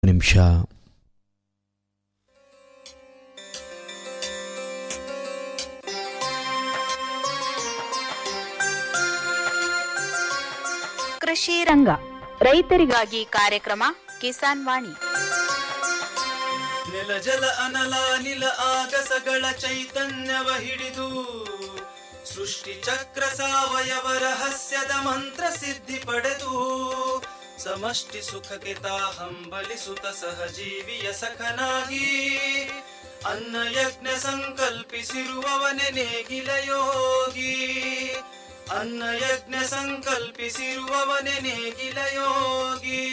ನಿಮಿಷ ಕೃಷಿ ರಂಗ ರೈತರಿಗಾಗಿ ಕಾರ್ಯಕ್ರಮ ಕಿಸಾನ್ ವಾಣಿ ನೆಲ ಜಲ ಅನಲ ನಿಲ ಆಗಸಗಳ ಚೈತನ್ಯವ ಹಿಡಿದು ಸೃಷ್ಟಿ ಚಕ್ರ ಸಾವಯವ ರಹಸ್ಯದ ಮಂತ್ರ ಸಿದ್ಧಿ ಪಡೆದು ಸಮಷ್ಟಿ ಸುಖಕ್ಕೆ ತಾ ಹಂಬಲಿಸುತ್ತ ಸಹಜೀವಿಯ ಸಖನಾಗಿ ಅನ್ನ ಯಜ್ಞ ಸಂಕಲ್ಪಿಸಿರುವವನೆ ನೇಗಿಲ ಯೋಗಿ ಅನ್ನ ಯಜ್ಞ ಸಂಕಲ್ಪಿಸಿರುವವನೆ ನೇಗಿಲ ಯೋಗಿ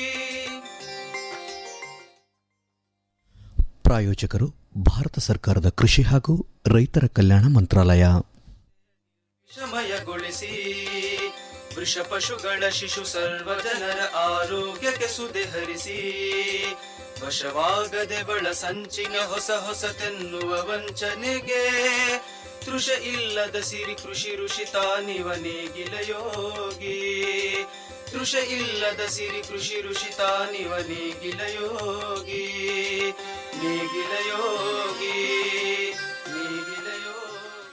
ಪ್ರಾಯೋಜಕರು ಭಾರತ ಸರ್ಕಾರದ ಕೃಷಿ ಹಾಗೂ ರೈತರ ಕಲ್ಯಾಣ ಮಂತ್ರಾಲಯ ವಿಷಮಯಗೊಳಿಸಿ ವೃಷ ಪಶುಗಳ ಶಿಶು ಸರ್ವ ಜನರ ಆರೋಗ್ಯಕ್ಕೆ ಸುದೆ ಹರಿಸಿ ವಶವಾಗದೆ ಬಳ ಸಂಚಿನ ಹೊಸ ಹೊಸತೆನ್ನುವ ವಂಚನೆಗೆ ತೃಷ ಇಲ್ಲದ ಸಿರಿ ಕೃಷಿ ಋಷಿ ತಾನಿವ ನೇಗಿಲ ಯೋಗಿ ತೃಷ ಇಲ್ಲದ ಸಿರಿ ಕೃಷಿ ಋಷಿ ತಾನಿವ ನೇಗಿಲ ಯೋಗಿ ನೇಗಿಲ ಯೋಗಿ ನೇಗಿಲ ಯೋಗಿ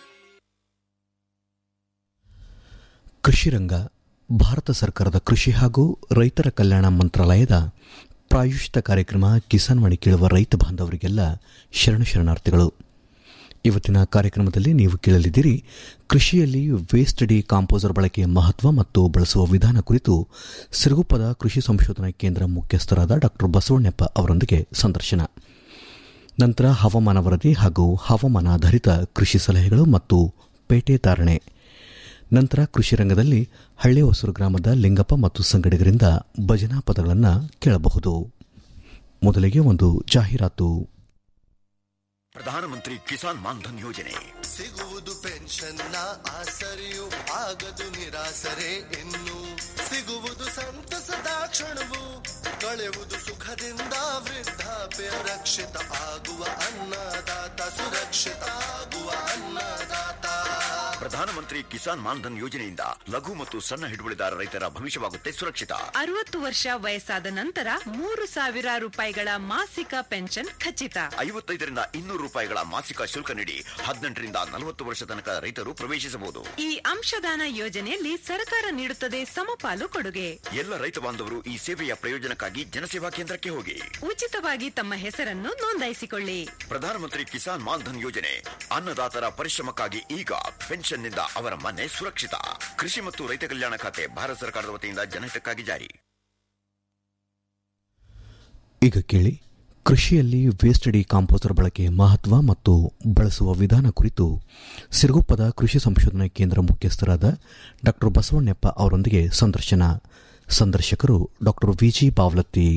ಕೃಷಿ ರಂಗ ಭಾರತ ಸರ್ಕಾರದ ಕೃಷಿ ಹಾಗೂ ರೈತರ ಕಲ್ಯಾಣ ಮಂತ್ರಾಲಯದ ಪ್ರಾಯುಷಿತ ಕಾರ್ಯಕ್ರಮ ಕಿಸಾನ್ ವಾಣಿ ಕೇಳುವ ರೈತ ಬಾಂಧವರಿಗೆಲ್ಲ ಶರಣು ಶರಣಾರ್ಥಿಗಳು ಇವತ್ತಿನ ಕಾರ್ಯಕ್ರಮದಲ್ಲಿ ನೀವು ಕೇಳಲಿದ್ದೀರಿ ಕೃಷಿಯಲ್ಲಿ ವೇಸ್ಟ್ ಡಿ ಕಾಂಪೋಸರ್ ಬಳಕೆಯ ಮಹತ್ವ ಮತ್ತು ಬಳಸುವ ವಿಧಾನ ಕುರಿತು ಸಿರುಗುಪ್ಪದ ಕೃಷಿ ಸಂಶೋಧನಾ ಕೇಂದ್ರ ಮುಖ್ಯಸ್ಥರಾದ ಡಾ ಬಸವಣ್ಣಪ್ಪ ಅವರೊಂದಿಗೆ ಸಂದರ್ಶನ ನಂತರ ಹವಾಮಾನ ವರದಿ ಹಾಗೂ ಹವಾಮಾನಾಧಾರಿತ ಕೃಷಿ ಸಲಹೆಗಳು ಮತ್ತು ಪೇಟೆ ಧಾರಣೆ ನಂತರ ಕೃಷಿ ರಂಗದಲ್ಲಿ ಹಳ್ಳಿ ಹೊಸೂರು ಗ್ರಾಮದ ಲಿಂಗಪ್ಪ ಮತ್ತು ಸಂಗಡಿಗರಿಂದ ಭಜನಾ ಪದಗಳನ್ನು ಕೇಳಬಹುದು ಮೊದಲಿಗೆ ಒಂದು ಜಾಹೀರಾತು ಪ್ರಧಾನಮಂತ್ರಿ ಕಿಸಾನ್ ಮಾನ್ಧನ್ ಯೋಜನೆ ಸಿಗುವುದು ಪೆನ್ಷನ್ನ ಆಸರೆಯು ಆಗದು ನಿರಾಸರೆ ಇನ್ನು ಸಿಗುವುದು ಸಂತಸದ ಕ್ಷಣವು ಕಳೆಯುವುದು ಸುಖದಿಂದ ವೃದ್ಧಾಪ್ಯ ರಕ್ಷಿತ ಆಗುವ ಅನ್ನದಾತ ಸುರಕ್ಷಿತ ಆಗುವ ಅನ್ನದಾತ ಪ್ರಧಾನಮಂತ್ರಿ ಕಿಸಾನ್ ಮಾನ್ಧನ್ ಯೋಜನೆಯಿಂದ ಲಘು ಮತ್ತು ಸಣ್ಣ ಹಿಡುವಳಿದಾರ ರೈತರ ಭವಿಷ್ಯವಾಗುತ್ತೆ ಸುರಕ್ಷಿತ ಅರವತ್ತು ವರ್ಷ ವಯಸ್ಸಾದ ನಂತರ ಮೂರು ಸಾವಿರ ರೂಪಾಯಿಗಳ ಮಾಸಿಕ ಪೆನ್ಷನ್ ಖಚಿತ ಐವತ್ತೈದರಿಂದ ಇನ್ನೂರು ರೂಪಾಯಿಗಳ ಮಾಸಿಕ ಶುಲ್ಕ ನೀಡಿ ಹದಿನೆಂಟರಿಂದ ನಲವತ್ತು ವರ್ಷ ತನಕ ರೈತರು ಪ್ರವೇಶಿಸಬಹುದು ಈ ಅಂಶದಾನ ಯೋಜನೆಯಲ್ಲಿ ಸರ್ಕಾರ ನೀಡುತ್ತದೆ ಸಮಪಾಲು ಕೊಡುಗೆ ಎಲ್ಲ ರೈತ ಬಾಂಧವರು ಈ ಸೇವೆಯ ಪ್ರಯೋಜನಕ್ಕಾಗಿ ಜನಸೇವಾ ಕೇಂದ್ರಕ್ಕೆ ಹೋಗಿ ಉಚಿತವಾಗಿ ತಮ್ಮ ಹೆಸರನ್ನು ನೋಂದಾಯಿಸಿಕೊಳ್ಳಿ ಪ್ರಧಾನಮಂತ್ರಿ ಕಿಸಾನ್ ಮಾನ್ಧನ್ ಯೋಜನೆ ಅನ್ನದಾತರ ಪರಿಶ್ರಮಕ್ಕಾಗಿ ಈಗ ಪೆನ್ಷನ್ನಿಂದ ಅವರ ಮನೆ ಸುರಕ್ಷಿತ ಕೃಷಿ ಮತ್ತು ರೈತ ಕಲ್ಯಾಣ ಖಾತೆ ಭಾರತ ಸರ್ಕಾರದ ವತಿಯಿಂದ ಜನಹಿತಕ್ಕಾಗಿ ಜಾರಿ ಈಗ ಕೇಳಿ ಕೃಷಿಯಲ್ಲಿ ವೇಸ್ಟ್ ಡಿ ಕಾಂಪೋಸರ್ ಬಳಕೆಯ ಮಹತ್ವ ಮತ್ತು ಬಳಸುವ ವಿಧಾನ ಕುರಿತು ಸಿರುಗುಪ್ಪದ ಕೃಷಿ ಸಂಶೋಧನಾ ಕೇಂದ್ರ ಮುಖ್ಯಸ್ಥರಾದ ಡಾ ಬಸವಣ್ಣಪ್ಪ ಅವರೊಂದಿಗೆ ಸಂದರ್ಶನ ಸಂದರ್ಶಕರು ಡಾ ವಿಜಿ ಬಾವ್ಲತ್ತಿ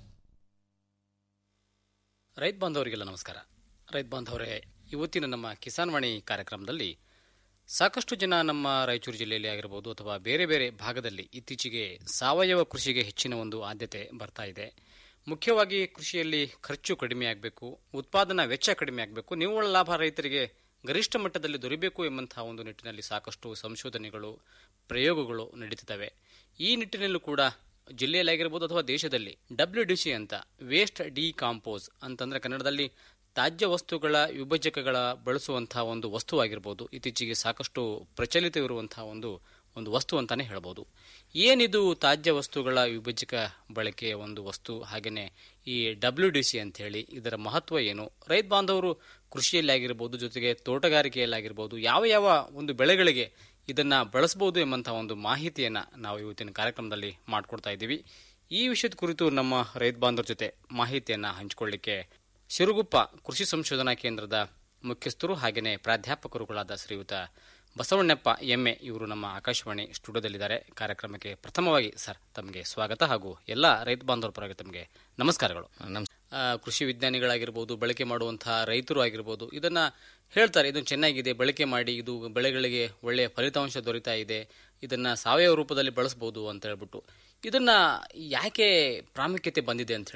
ರೈತ ಬಾಂಧವರಿಗೆಲ್ಲ ನಮಸ್ಕಾರ ರೈತ ಬಾಂಧವರೇ ಇವತ್ತಿನ ನಮ್ಮ ಕಿಸಾನ್ ವಾಣಿ ಕಾರ್ಯಕ್ರಮದಲ್ಲಿ ಸಾಕಷ್ಟು ಜನ ನಮ್ಮ ರಾಯಚೂರು ಜಿಲ್ಲೆಯಲ್ಲಿ ಆಗಿರ್ಬೋದು ಅಥವಾ ಬೇರೆ ಬೇರೆ ಭಾಗದಲ್ಲಿ ಇತ್ತೀಚೆಗೆ ಸಾವಯವ ಕೃಷಿಗೆ ಹೆಚ್ಚಿನ ಒಂದು ಆದ್ಯತೆ ಬರ್ತಾ ಇದೆ ಮುಖ್ಯವಾಗಿ ಕೃಷಿಯಲ್ಲಿ ಖರ್ಚು ಕಡಿಮೆ ಆಗಬೇಕು ಉತ್ಪಾದನಾ ವೆಚ್ಚ ಕಡಿಮೆ ಆಗಬೇಕು ನಿವ್ವಳ ಲಾಭ ರೈತರಿಗೆ ಗರಿಷ್ಠ ಮಟ್ಟದಲ್ಲಿ ದೊರೆಯಬೇಕು ಎಂಬಂತಹ ಒಂದು ನಿಟ್ಟಿನಲ್ಲಿ ಸಾಕಷ್ಟು ಸಂಶೋಧನೆಗಳು ಪ್ರಯೋಗಗಳು ನಡೀತಿದ್ದಾವೆ ಈ ನಿಟ್ಟಿನಲ್ಲೂ ಕೂಡ ಜಿಲ್ಲೆಯಲ್ಲಿ ಆಗಿರ್ಬೋದು ಅಥವಾ ದೇಶದಲ್ಲಿ ಡಬ್ಲ್ಯೂ ಡಿ ಸಿ ಅಂತ ವೇಸ್ಟ್ ಡಿ ಕಾಂಪೋಸ್ ಅಂತಂದ್ರೆ ಕನ್ನಡದಲ್ಲಿ ತ್ಯಾಜ್ಯ ವಸ್ತುಗಳ ವಿಭಜಕಗಳ ಬಳಸುವಂತಹ ಒಂದು ವಸ್ತುವಾಗಿರ್ಬೋದು ಇತ್ತೀಚೆಗೆ ಸಾಕಷ್ಟು ಪ್ರಚಲಿತವಿರುವಂತಹ ಒಂದು ಒಂದು ವಸ್ತು ಅಂತಾನೆ ಹೇಳ್ಬೋದು ಏನಿದು ತ್ಯಾಜ್ಯ ವಸ್ತುಗಳ ವಿಭಜಕ ಬಳಕೆಯ ಒಂದು ವಸ್ತು ಹಾಗೆಯೇ ಈ ಡಬ್ಲ್ಯೂ ಡಿ ಸಿ ಅಂತ ಹೇಳಿ ಇದರ ಮಹತ್ವ ಏನು ರೈತ ಬಾಂಧವರು ಕೃಷಿಯಲ್ಲಿ ಆಗಿರ್ಬೋದು ಜೊತೆಗೆ ತೋಟಗಾರಿಕೆಯಲ್ಲಿ ಆಗಿರ್ಬೋದು ಯಾವ ಯಾವ ಒಂದು ಬೆಳೆಗಳಿಗೆ ಇದನ್ನ ಬಳಸಬಹುದು ಎಂಬಂತಹ ಒಂದು ಮಾಹಿತಿಯನ್ನ ನಾವು ಇವತ್ತಿನ ಕಾರ್ಯಕ್ರಮದಲ್ಲಿ ಮಾಡಿಕೊಡ್ತಾ ಇದ್ದೀವಿ ಈ ವಿಷಯದ ಕುರಿತು ನಮ್ಮ ರೈತ ಬಾಂಧವರ ಜೊತೆ ಮಾಹಿತಿಯನ್ನ ಹಂಚಿಕೊಳ್ಳಿಕ್ಕೆ ಸಿರುಗುಪ್ಪ ಕೃಷಿ ಸಂಶೋಧನಾ ಕೇಂದ್ರದ ಮುಖ್ಯಸ್ಥರು ಹಾಗೆಯೇ ಪ್ರಾಧ್ಯಾಪಕರುಗಳಾದ ಶ್ರೀಯುತ ಬಸವಣ್ಣಪ್ಪ ಎಮ್ಮೆ ಇವರು ನಮ್ಮ ಆಕಾಶವಾಣಿ ಸ್ಟುಡಿಯೋದಲ್ಲಿದ್ದಾರೆ ಕಾರ್ಯಕ್ರಮಕ್ಕೆ ಪ್ರಥಮವಾಗಿ ಸರ್ ತಮಗೆ ಸ್ವಾಗತ ಹಾಗೂ ಎಲ್ಲ ರೈತ ಬಾಂಧವರ ಪರವಾಗಿ ತಮಗೆ ನಮಸ್ಕಾರಗಳು ಆ, ಕೃಷಿ ವಿಜ್ಞಾನಿಗಳಾಗಿರ್ಬೋದು ಬಳಕೆ ಮಾಡುವಂತಹ ರೈತರು ಆಗಿರ್ಬೋದು ಇದನ್ನ ಹೇಳ್ತಾರೆ ಇದು ಚೆನ್ನಾಗಿದೆ ಬಳಕೆ ಮಾಡಿ ಇದು ಬೆಳೆಗಳಿಗೆ ಒಳ್ಳೆಯ ಫಲಿತಾಂಶ ದೊರೀತಾ ಇದೆ ಇದನ್ನ ಸಾವಯವ ರೂಪದಲ್ಲಿ ಬಳಸಬಹುದು ಅಂತ ಹೇಳ್ಬಿಟ್ಟು ಇದನ್ನ ಯಾಕೆ ಪ್ರಾಮುಖ್ಯತೆ ಬಂದಿದೆ ಅಂತ ಹೇಳ್ತೀರಿ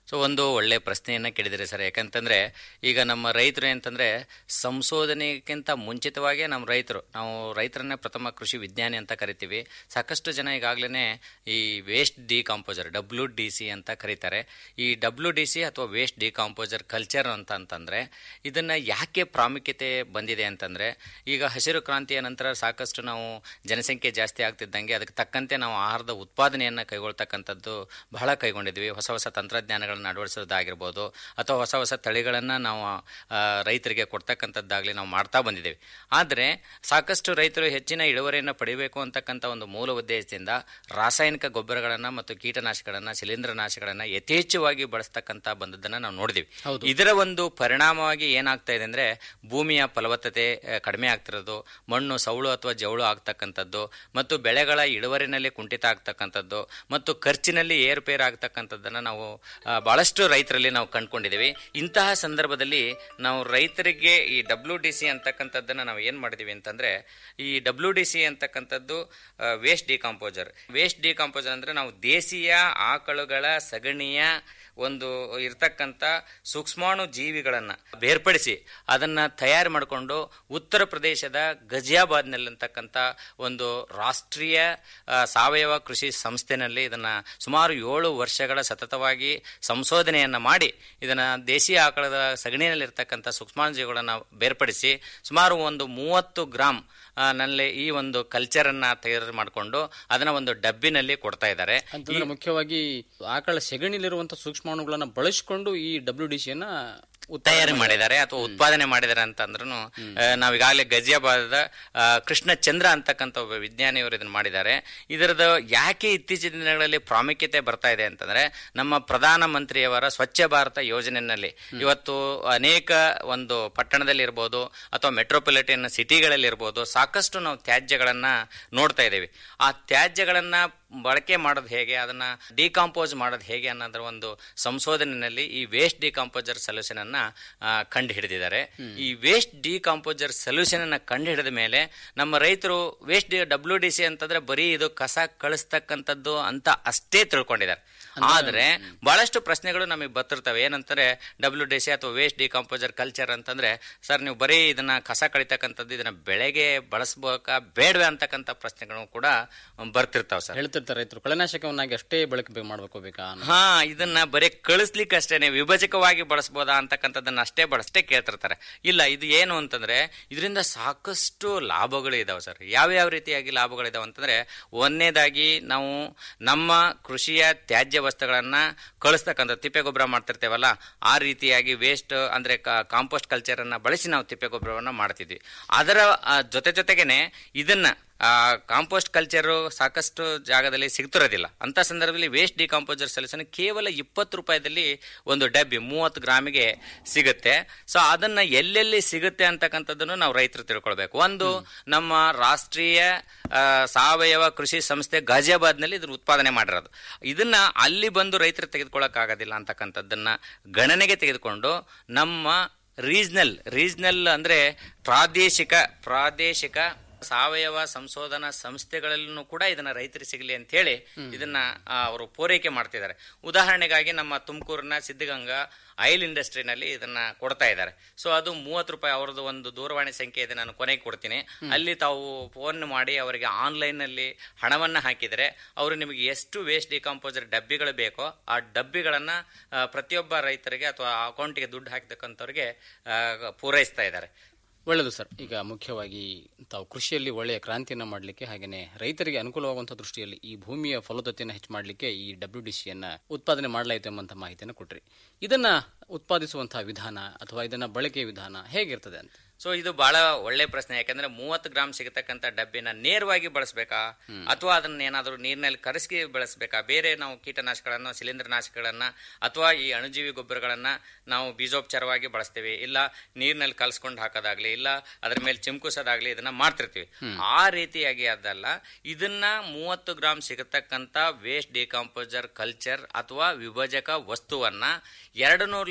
ಸೊ ಒಂದು ಒಳ್ಳೆ ಪ್ರಶ್ನೆಯನ್ನ ಕೇಳಿದಿರಿ ಸರ್ ಯಾಕಂತಂದ್ರೆ ಈಗ ನಮ್ಮ ರೈತರು ಅಂತಂದ್ರೆ ಸಂಶೋಧನೆಗಿಂತ ಮುಂಚಿತವಾಗಿ ನಮ್ಮ ರೈತರು ನಾವು ರೈತರನ್ನೇ ಪ್ರಥಮ ಕೃಷಿ ವಿಜ್ಞಾನಿ ಅಂತ ಕರಿತೀವಿ ಸಾಕಷ್ಟು ಜನ ಈಗಾಗಲೇ ಈ waste decomposer W D C ಅಂತ ಕರೀತಾರೆ ಈ ಡಬ್ಲ್ಯೂ ಡಿ ಸಿ ಅಥವಾ ವೇಸ್ಟ್ ಡಿಕಾಂಪೋಸರ್ ಕಲ್ಚರ್ ಅಂತ ಅಂತಂದ್ರೆ ಇದನ್ನ ಯಾಕೆ ಪ್ರಾಮುಖ್ಯತೆ ಬಂದಿದೆ ಅಂತಂದ್ರೆ ಈಗ ಹಸಿರು ಕ್ರಾಂತಿಯ ನಂತರ ಸಾಕಷ್ಟು ನಾವು ಜನಸಂಖ್ಯೆ ಜಾಸ್ತಿ ಆಗ್ತಿದ್ದಂಗೆ ಅದಕ್ಕೆ ತಕ್ಕಂತೆ ನಾವು ಆಹಾರದ ಉತ್ಪಾದನೆಯನ್ನ ಕೈಗೊಳ್ತಕ್ಕಂಥದ್ದು ಬಹಳ ಕೈಗೊಂಡಿದ್ವಿ ಹೊಸ ಹೊಸ ತಂತ್ರಜ್ಞಾನಗಳನ್ನ ಅಳವಡಿಸೋದಾಗಿರ್ಬೋದು ಅಥವಾ ಹೊಸ ಹೊಸ ತಳಿಗಳನ್ನ ನಾವು ಆ, ರೈತರಿಗೆ ಕೊಡ್ತಕ್ಕಂಥದ್ದಾಗ್ಲಿ ನಾವು ಮಾಡ್ತಾ ಬಂದಿದ್ದೇವೆ ಆದರೆ ಸಾಕಷ್ಟು ರೈತರು ಹೆಚ್ಚಿನ ಇಳುವರಿಯನ್ನು ಪಡಿಬೇಕು ಅಂತಕ್ಕಂಥ ಒಂದು ಮೂಲ ಉದ್ದೇಶದಿಂದ ರಾಸಾಯನಿಕ ಗೊಬ್ಬರಗಳನ್ನ ಮತ್ತು ಕೀಟನಾಶಕಗಳನ್ನ ಶಿಲೀಂಧ್ರನಾಶಗಳನ್ನ ಯಥೇಚ್ಛವಾಗಿ ಬಳಸ್ತಕ್ಕಂಥ ಬಂದದ್ದನ್ನ ನಾವು ನೋಡಿದೀವಿ ಇದರ ಒಂದು ಪರಿಣಾಮವಾಗಿ ಏನಾಗ್ತಾ ಇದೆ ಅಂದ್ರೆ ಭೂಮಿಯ ಫಲವತ್ತತೆ ಆ, ಕಡಿಮೆ ಆಗ್ತಿರೋದು ಮಣ್ಣು ಸೌಳು ಅಥವಾ ಜೌಳು ಆಗ್ತಕ್ಕಂಥದ್ದು ಮತ್ತು ಬೆಳೆಗಳ ಇಳುವರಿನಲ್ಲಿ ಕುಂಠಿತ ಆಗ್ತಕ್ಕಂಥದ್ದು ಮತ್ತು ಖರ್ಚಿನಲ್ಲಿ ಏರುಪೇರು ಆಗ್ತಕ್ಕಂಥದ್ದನ್ನ ನಾವು ಆ, ಬಹಳಷ್ಟು ರೈತರಲ್ಲಿ ನಾವು ಕಂಡುಕೊಂಡಿದ್ದೀವಿ ಇಂತಹ ಸಂದರ್ಭದಲ್ಲಿ ನಾವು ರೈತರಿಗೆ ಈ ಡಬ್ಲ್ಯೂ ಡಿ ಸಿ ಅಂತಕ್ಕಂಥದ್ದನ್ನ ನಾವು ಏನ್ ಮಾಡಿದೀವಿ ಅಂತಂದ್ರೆ ಈ ಡಬ್ಲ್ಯೂ ಡಿ ಸಿ ಅಂತಕ್ಕಂಥದ್ದು ವೇಸ್ಟ್ ಡಿಕಾಂಪೋಸರ್ ವೇಸ್ಟ್ ಡಿಕಾಂಪೋಸರ್ ಅಂದ್ರೆ ನಾವು ದೇಶೀಯ ಆಕಳುಗಳ ಸಗಣಿಯ ಒಂದು ಇರ್ತಕ್ಕಂಥ ಸೂಕ್ಷ್ಮಾಣು ಜೀವಿಗಳನ್ನ ಬೇರ್ಪಡಿಸಿ ಅದನ್ನ ತಯಾರು ಮಾಡಿಕೊಂಡು ಉತ್ತರ ಪ್ರದೇಶದ ಗಜಿಯಾಬಾದ್ನಲ್ಲಿರ್ತಕ್ಕಂಥ ಒಂದು ರಾಷ್ಟ್ರೀಯ ಆ, ಸಾವಯವ ಕೃಷಿ ಸಂಸ್ಥೆನಲ್ಲಿ ಇದನ್ನ ಸುಮಾರು ಏಳು ವರ್ಷಗಳ ಸತತವಾಗಿ ಸಂಶೋಧನೆಯನ್ನ ಮಾಡಿ ಇದನ್ನ ದೇಶೀಯ ಆಕಳದ ಸಗಣಿಯಲ್ಲಿರ್ತಕ್ಕಂಥ ಸೂಕ್ಷ್ಮಾಣು ಜೀವಿಗಳನ್ನ ಬೇರ್ಪಡಿಸಿ ಸುಮಾರು ಒಂದು ಮೂವತ್ತು ಗ್ರಾಮ್ ಆ, ನಲ್ಲಿ ಈ ಒಂದು ಕಲ್ಚರ್ ಅನ್ನ ತಯಾರು ಮಾಡಿಕೊಂಡು ಅದನ್ನ ಒಂದು ಡಬ್ಬಿನಲ್ಲಿ ಕೊಡ್ತಾ ಇದ್ದಾರೆ ಅಂತಂದ್ರೆ ಮುಖ್ಯವಾಗಿ ಆಕಳ ಸೆಗಣಿಲಿರುವಂತಹ ಸೂಕ್ಷ್ಮಾಣುಗಳನ್ನ ಬಳಸಿಕೊಂಡು ಈ ಡಬ್ಲ್ಯೂ ಡಿ ಸಿಯನ್ನ ತಯಾರಿ ಮಾಡಿದ್ದಾರೆ ಅಥವಾ ಉತ್ಪಾದನೆ ಮಾಡಿದ್ದಾರೆ ಅಂತ ಅಂದ್ರೂ ನಾವು ಈಗಾಗಲೇ ಗಜಿಯಾಬಾದದ ಆ, ಕೃಷ್ಣ ಚಂದ್ರ ಅಂತಕ್ಕಂಥ ಒಬ್ಬ ವಿಜ್ಞಾನಿಯವರು ಇದನ್ನ ಮಾಡಿದ್ದಾರೆ ಇದರದ ಯಾಕೆ ಇತ್ತೀಚಿನ ದಿನಗಳಲ್ಲಿ ಪ್ರಾಮುಖ್ಯತೆ ಬರ್ತಾ ಇದೆ ಅಂತಂದ್ರೆ ನಮ್ಮ ಪ್ರಧಾನ ಮಂತ್ರಿಯವರ ಸ್ವಚ್ಛ ಭಾರತ ಯೋಜನೆಯಲ್ಲಿ ಇವತ್ತು ಅನೇಕ ಒಂದು ಪಟ್ಟಣದಲ್ಲಿ ಇರ್ಬೋದು ಅಥವಾ ಮೆಟ್ರೋಪಾಲಿಟನ್ ಸಿಟಿಗಳಲ್ಲಿ ಇರ್ಬೋದು ಸಾಕಷ್ಟು ನಾವು ತ್ಯಾಜ್ಯಗಳನ್ನ ನೋಡ್ತಾ ಇದ್ದೇವೆ ಆ ತ್ಯಾಜ್ಯಗಳನ್ನ ಬಳಕೆ ಮಾಡೋದು ಹೇಗೆ ಅದನ್ನ ಡಿಕಾಂಪೋಸ್ ಮಾಡೋದು ಹೇಗೆ ಅನ್ನೋದ್ರ ಒಂದು ಸಂಶೋಧನೆಯಲ್ಲಿ ಈ ವೇಸ್ಟ್ ಡಿಕಾಂಪೋಸರ್ ಸೊಲ್ಯೂಷನ್ ಅನ್ನ ಕಂಡು ಹಿಡಿದಿದ್ದಾರೆ ಈ ವೇಸ್ಟ್ ಡಿಕಾಂಪೋಸರ್ ಸೊಲ್ಯೂಷನ್ ಅನ್ನ ಕಂಡು ಹಿಡಿದ ಮೇಲೆ ನಮ್ಮ ರೈತರು ವೇಸ್ಟ್ ಡಬ್ಲ್ಯೂ ಡಿ ಸಿ ಅಂತಂದ್ರೆ ಬರೀ ಇದು ಕಸ ಕಳಿಸ್ತಕ್ಕಂಥದ್ದು ಅಂತ ಅಷ್ಟೇ ತಿಳ್ಕೊಂಡಿದ್ದಾರೆ ಆದ್ರೆ ಬಹಳಷ್ಟು ಪ್ರಶ್ನೆಗಳು ನಮಗೆ ಬರ್ತಿರ್ತವೆ ಏನಂತಾರೆ ಡಬ್ಲ್ಯೂ ಡಿ ಸಿ ಅಥವಾ ವೇಸ್ಟ್ ಡಿಕಾಂಪೋಸರ್ ಕಲ್ಚರ್ ಅಂತಂದ್ರೆ ಸರ್ ನೀವು ಬರೀ ಇದನ್ನ ಕಸ ಕಳಿತಕ್ಕಂಥದ್ದು ಇದನ್ನ ಬೆಳೆಗೆ ಬಳಸ್ಬೇಕಾ ಬೇಡವೆ ಅಂತಕ್ಕಂಥ ಪ್ರಶ್ನೆಗಳು ಕೂಡ ಬರ್ತಿರ್ತಾವ ಸರ್ ಹೇಳ್ತಿರ್ತಾರೆ ರೈತರು ಕಳೆನಾಶಕವನ್ನಾಗಿ ಅಷ್ಟೇ ಬಳಕೆ ಬೇ- ಮಾಡ್ಬೇಕು ಬೇಕಾ ಅನ್ನೋದು. ಹಾ ಇದನ್ನ ಬರೀ ಕಳಿಸ್ಲಿಕ್ಕೆ ಅಷ್ಟೇನೆ ವಿಭಜಕವಾಗಿ ಬಳಸ್ಬೋದಾ ಅಂತಕ್ಕಂಥದ್ದನ್ನ ಅಷ್ಟೇ ಬಳಸಷ್ಟೇ ಕೇಳ್ತಿರ್ತಾರೆ ಇಲ್ಲ ಇದು ಏನು ಅಂತಂದ್ರೆ ಇದರಿಂದ ಸಾಕಷ್ಟು ಲಾಭಗಳು ಇದಾವೆ ಸರ್ ಯಾವ್ಯಾವ ರೀತಿಯಾಗಿ ಲಾಭಗಳಿದಾವೆ ಅಂತಂದ್ರೆ ಒಂದನೇದಾಗಿ ನಾವು ನಮ್ಮ ಕೃಷಿಯ ತ್ಯಾಜ್ಯ ವಸ್ತುಗಳನ್ನ ಕಳಿಸ್ತಕ್ಕಂಥ ತಿಪ್ಪೆ ಗೊಬ್ಬರ ಮಾಡ್ತಿರ್ತೇವಲ್ಲ ಆ ರೀತಿಯಾಗಿ ವೇಸ್ಟ್ ಅಂದ್ರೆ ಕಾಂಪೋಸ್ಟ್ ಕಲ್ಚರ್ ಅನ್ನ ಬಳಸಿ ನಾವು ತಿಪ್ಪೆ ಗೊಬ್ಬರವನ್ನ ಮಾಡ್ತಿದ್ವಿ ಅದರ ಆ, ಜೊತೆ ಜೊತೆಗೇನೆ ಇದನ್ನ ಆ ಕಾಂಪೋಸ್ಟ್ ಕಲ್ಚರ್ ಸಾಕಷ್ಟು ಜಾಗದಲ್ಲಿ ಸಿಗ್ತಿರೋದಿಲ್ಲ ಅಂತ ಸಂದರ್ಭದಲ್ಲಿ ವೇಸ್ಟ್ ಡಿಕಾಂಪೋಸರ್ ಸೊಲ್ಯೂಷನ್ ಕೇವಲ ಇಪ್ಪತ್ತು ರೂಪಾಯಿದಲ್ಲಿ ಒಂದು ಡಬ್ಬಿ ಮೂವತ್ತು ಗ್ರಾಮಿಗೆ ಸಿಗುತ್ತೆ ಸೊ ಅದನ್ನ ಎಲ್ಲೆಲ್ಲಿ ಸಿಗುತ್ತೆ ಅಂತಕ್ಕಂಥದ್ದನ್ನು ನಾವು ರೈತರು ತಿಳ್ಕೊಳ್ಬೇಕು ಒಂದು ನಮ್ಮ ರಾಷ್ಟ್ರೀಯ ಆ, ಸಾವಯವ ಕೃಷಿ ಸಂಸ್ಥೆ ಗಾಜಿಯಾಬಾದ್ನಲ್ಲಿ ಇದನ್ನ ಉತ್ಪಾದನೆ ಮಾಡಿರೋದು ಇದನ್ನ ಅಲ್ಲಿ ಬಂದು ರೈತರು ತೆಗೆದುಕೊಳ್ಳಕ್ ಆಗೋದಿಲ್ಲ ಅಂತಕ್ಕಂಥದ್ದನ್ನ ಗಣನೆಗೆ ತೆಗೆದುಕೊಂಡು ನಮ್ಮ ರೀಜ್ನಲ್ ರೀಜ್ನಲ್ ಅಂದ್ರೆ ಪ್ರಾದೇಶಿಕ ಪ್ರಾದೇಶಿಕ ಸಾವಯವ ಸಂಶೋಧನಾ ಸಂಸ್ಥೆಗಳಲ್ಲೂ ಕೂಡ ಇದನ್ನ ರೈತರಿಗೆ ಸಿಗಲಿ ಅಂತ ಹೇಳಿ ಇದನ್ನ ಆ, ಅವರು ಪೂರೈಕೆ ಮಾಡ್ತಿದ್ದಾರೆ ಉದಾಹರಣೆಗಾಗಿ ನಮ್ಮ ತುಮಕೂರಿನ ಸಿದ್ಧಗಂಗಾ ಆಯಿಲ್ ಇಂಡಸ್ಟ್ರಿನಲ್ಲಿ ಇದನ್ನ ಕೊಡ್ತಾ ಇದ್ದಾರೆ ಸೊ ಅದು ಮೂವತ್ತು ರೂಪಾಯಿ ಅವ್ರದ್ದು ಒಂದು ದೂರವಾಣಿ ಸಂಖ್ಯೆ ಇದೆ ನಾನು ಕೊನೆಗೆ ಕೊಡ್ತೀನಿ ಅಲ್ಲಿ ತಾವು ಫೋನ್ ಮಾಡಿ ಅವರಿಗೆ ಆನ್ಲೈನ್ ನಲ್ಲಿ ಹಣವನ್ನ ಹಾಕಿದರೆ ಅವರು ನಿಮಗೆ ಎಷ್ಟು ವೇಸ್ಟ್ ಡಿಕಾಂಪೋಸರ್ ಡಬ್ಬಿಗಳು ಬೇಕೋ ಆ ಡಬ್ಬಿಗಳನ್ನ ಆ, ಪ್ರತಿಯೊಬ್ಬ ರೈತರಿಗೆ ಅಥವಾ ಅಕೌಂಟ್ಗೆ ದುಡ್ಡು ಹಾಕಿದಕ್ಕಂಥವ್ರಿಗೆ ಆ, ಪೂರೈಸ್ತಾ ಇದ್ದಾರೆ ಒಳ್ಳೆಯದು ಸರ್ ಈಗ ಮುಖ್ಯವಾಗಿ ತಾವು ಕೃಷಿಯಲ್ಲಿ ಒಳ್ಳೆಯ ಕ್ರಾಂತಿಯನ್ನ ಮಾಡಲಿಕ್ಕೆ ಹಾಗೆಯೇ ರೈತರಿಗೆ ಅನುಕೂಲವಾಗುವಂತಹ ದೃಷ್ಟಿಯಲ್ಲಿ ಈ ಭೂಮಿಯ ಫಲವತ್ತತೆಯನ್ನು ಹೆಚ್ಚು ಮಾಡಲಿಕ್ಕೆ ಈ ಡಬ್ಲ್ಯೂ ಡಿ ಸಿಯನ್ನ ಉತ್ಪಾದನೆ ಮಾಡಲಾಯಿತು ಎಂಬಂತ ಮಾಹಿತಿಯನ್ನು ಕೊಟ್ರಿ ಇದನ್ನ ಉತ್ಪಾದಿಸುವಂತಹ ವಿಧಾನ ಅಥವಾ ಇದನ್ನ ಬಳಕೆಯ ವಿಧಾನ ಹೇಗಿರ್ತದೆ ಅಂತ ಸೊ ಇದು ಬಹಳ ಒಳ್ಳೆ ಪ್ರಶ್ನೆ ಯಾಕಂದ್ರೆ ಮೂವತ್ತು ಗ್ರಾಮ್ ಸಿಗತಕ್ಕಂತ ಡಬ್ಬಿನ ನೇರವಾಗಿ ಬಳಸಬೇಕಾ ಅಥವಾ ಅದನ್ನ ಏನಾದರೂ ನೀರಿನಲ್ಲಿ ಕರಗಿಸಿ ಬಳಸಬೇಕಾ ಬೇರೆ ನಾವು ಕೀಟನಾಶಕಗಳನ್ನ ಶಿಲೀಂಧ್ರನಾಶಕಗಳನ್ನ ಅಥವಾ ಈ ಅಣುಜೀವಿ ಗೊಬ್ಬರಗಳನ್ನ ನಾವು ಬೀಜೋಪಚಾರವಾಗಿ ಬಳಸ್ತೇವೆ ಇಲ್ಲ ನೀರಿನಲ್ಲಿ ಕಲ್ಸ್ಕೊಂಡು ಹಾಕೋದಾಗ್ಲಿ ಇಲ್ಲ ಅದ್ರ ಮೇಲೆ ಚಿಮ್ಕುಸೋದಾಗ್ಲಿ ಇದನ್ನ ಮಾಡ್ತಿರ್ತೀವಿ ಆ ರೀತಿಯಾಗಿ ಅದಲ್ಲ ಇದನ್ನ ಮೂವತ್ತು ಗ್ರಾಮ್ ಸಿಗತಕ್ಕಂತ ವೇಸ್ಟ್ ಡಿಕಾಂಪೋಸರ್ ಕಲ್ಚರ್ ಅಥವಾ ವಿಭಜಕ ವಸ್ತುವನ್ನ ಎರಡು ನೂರು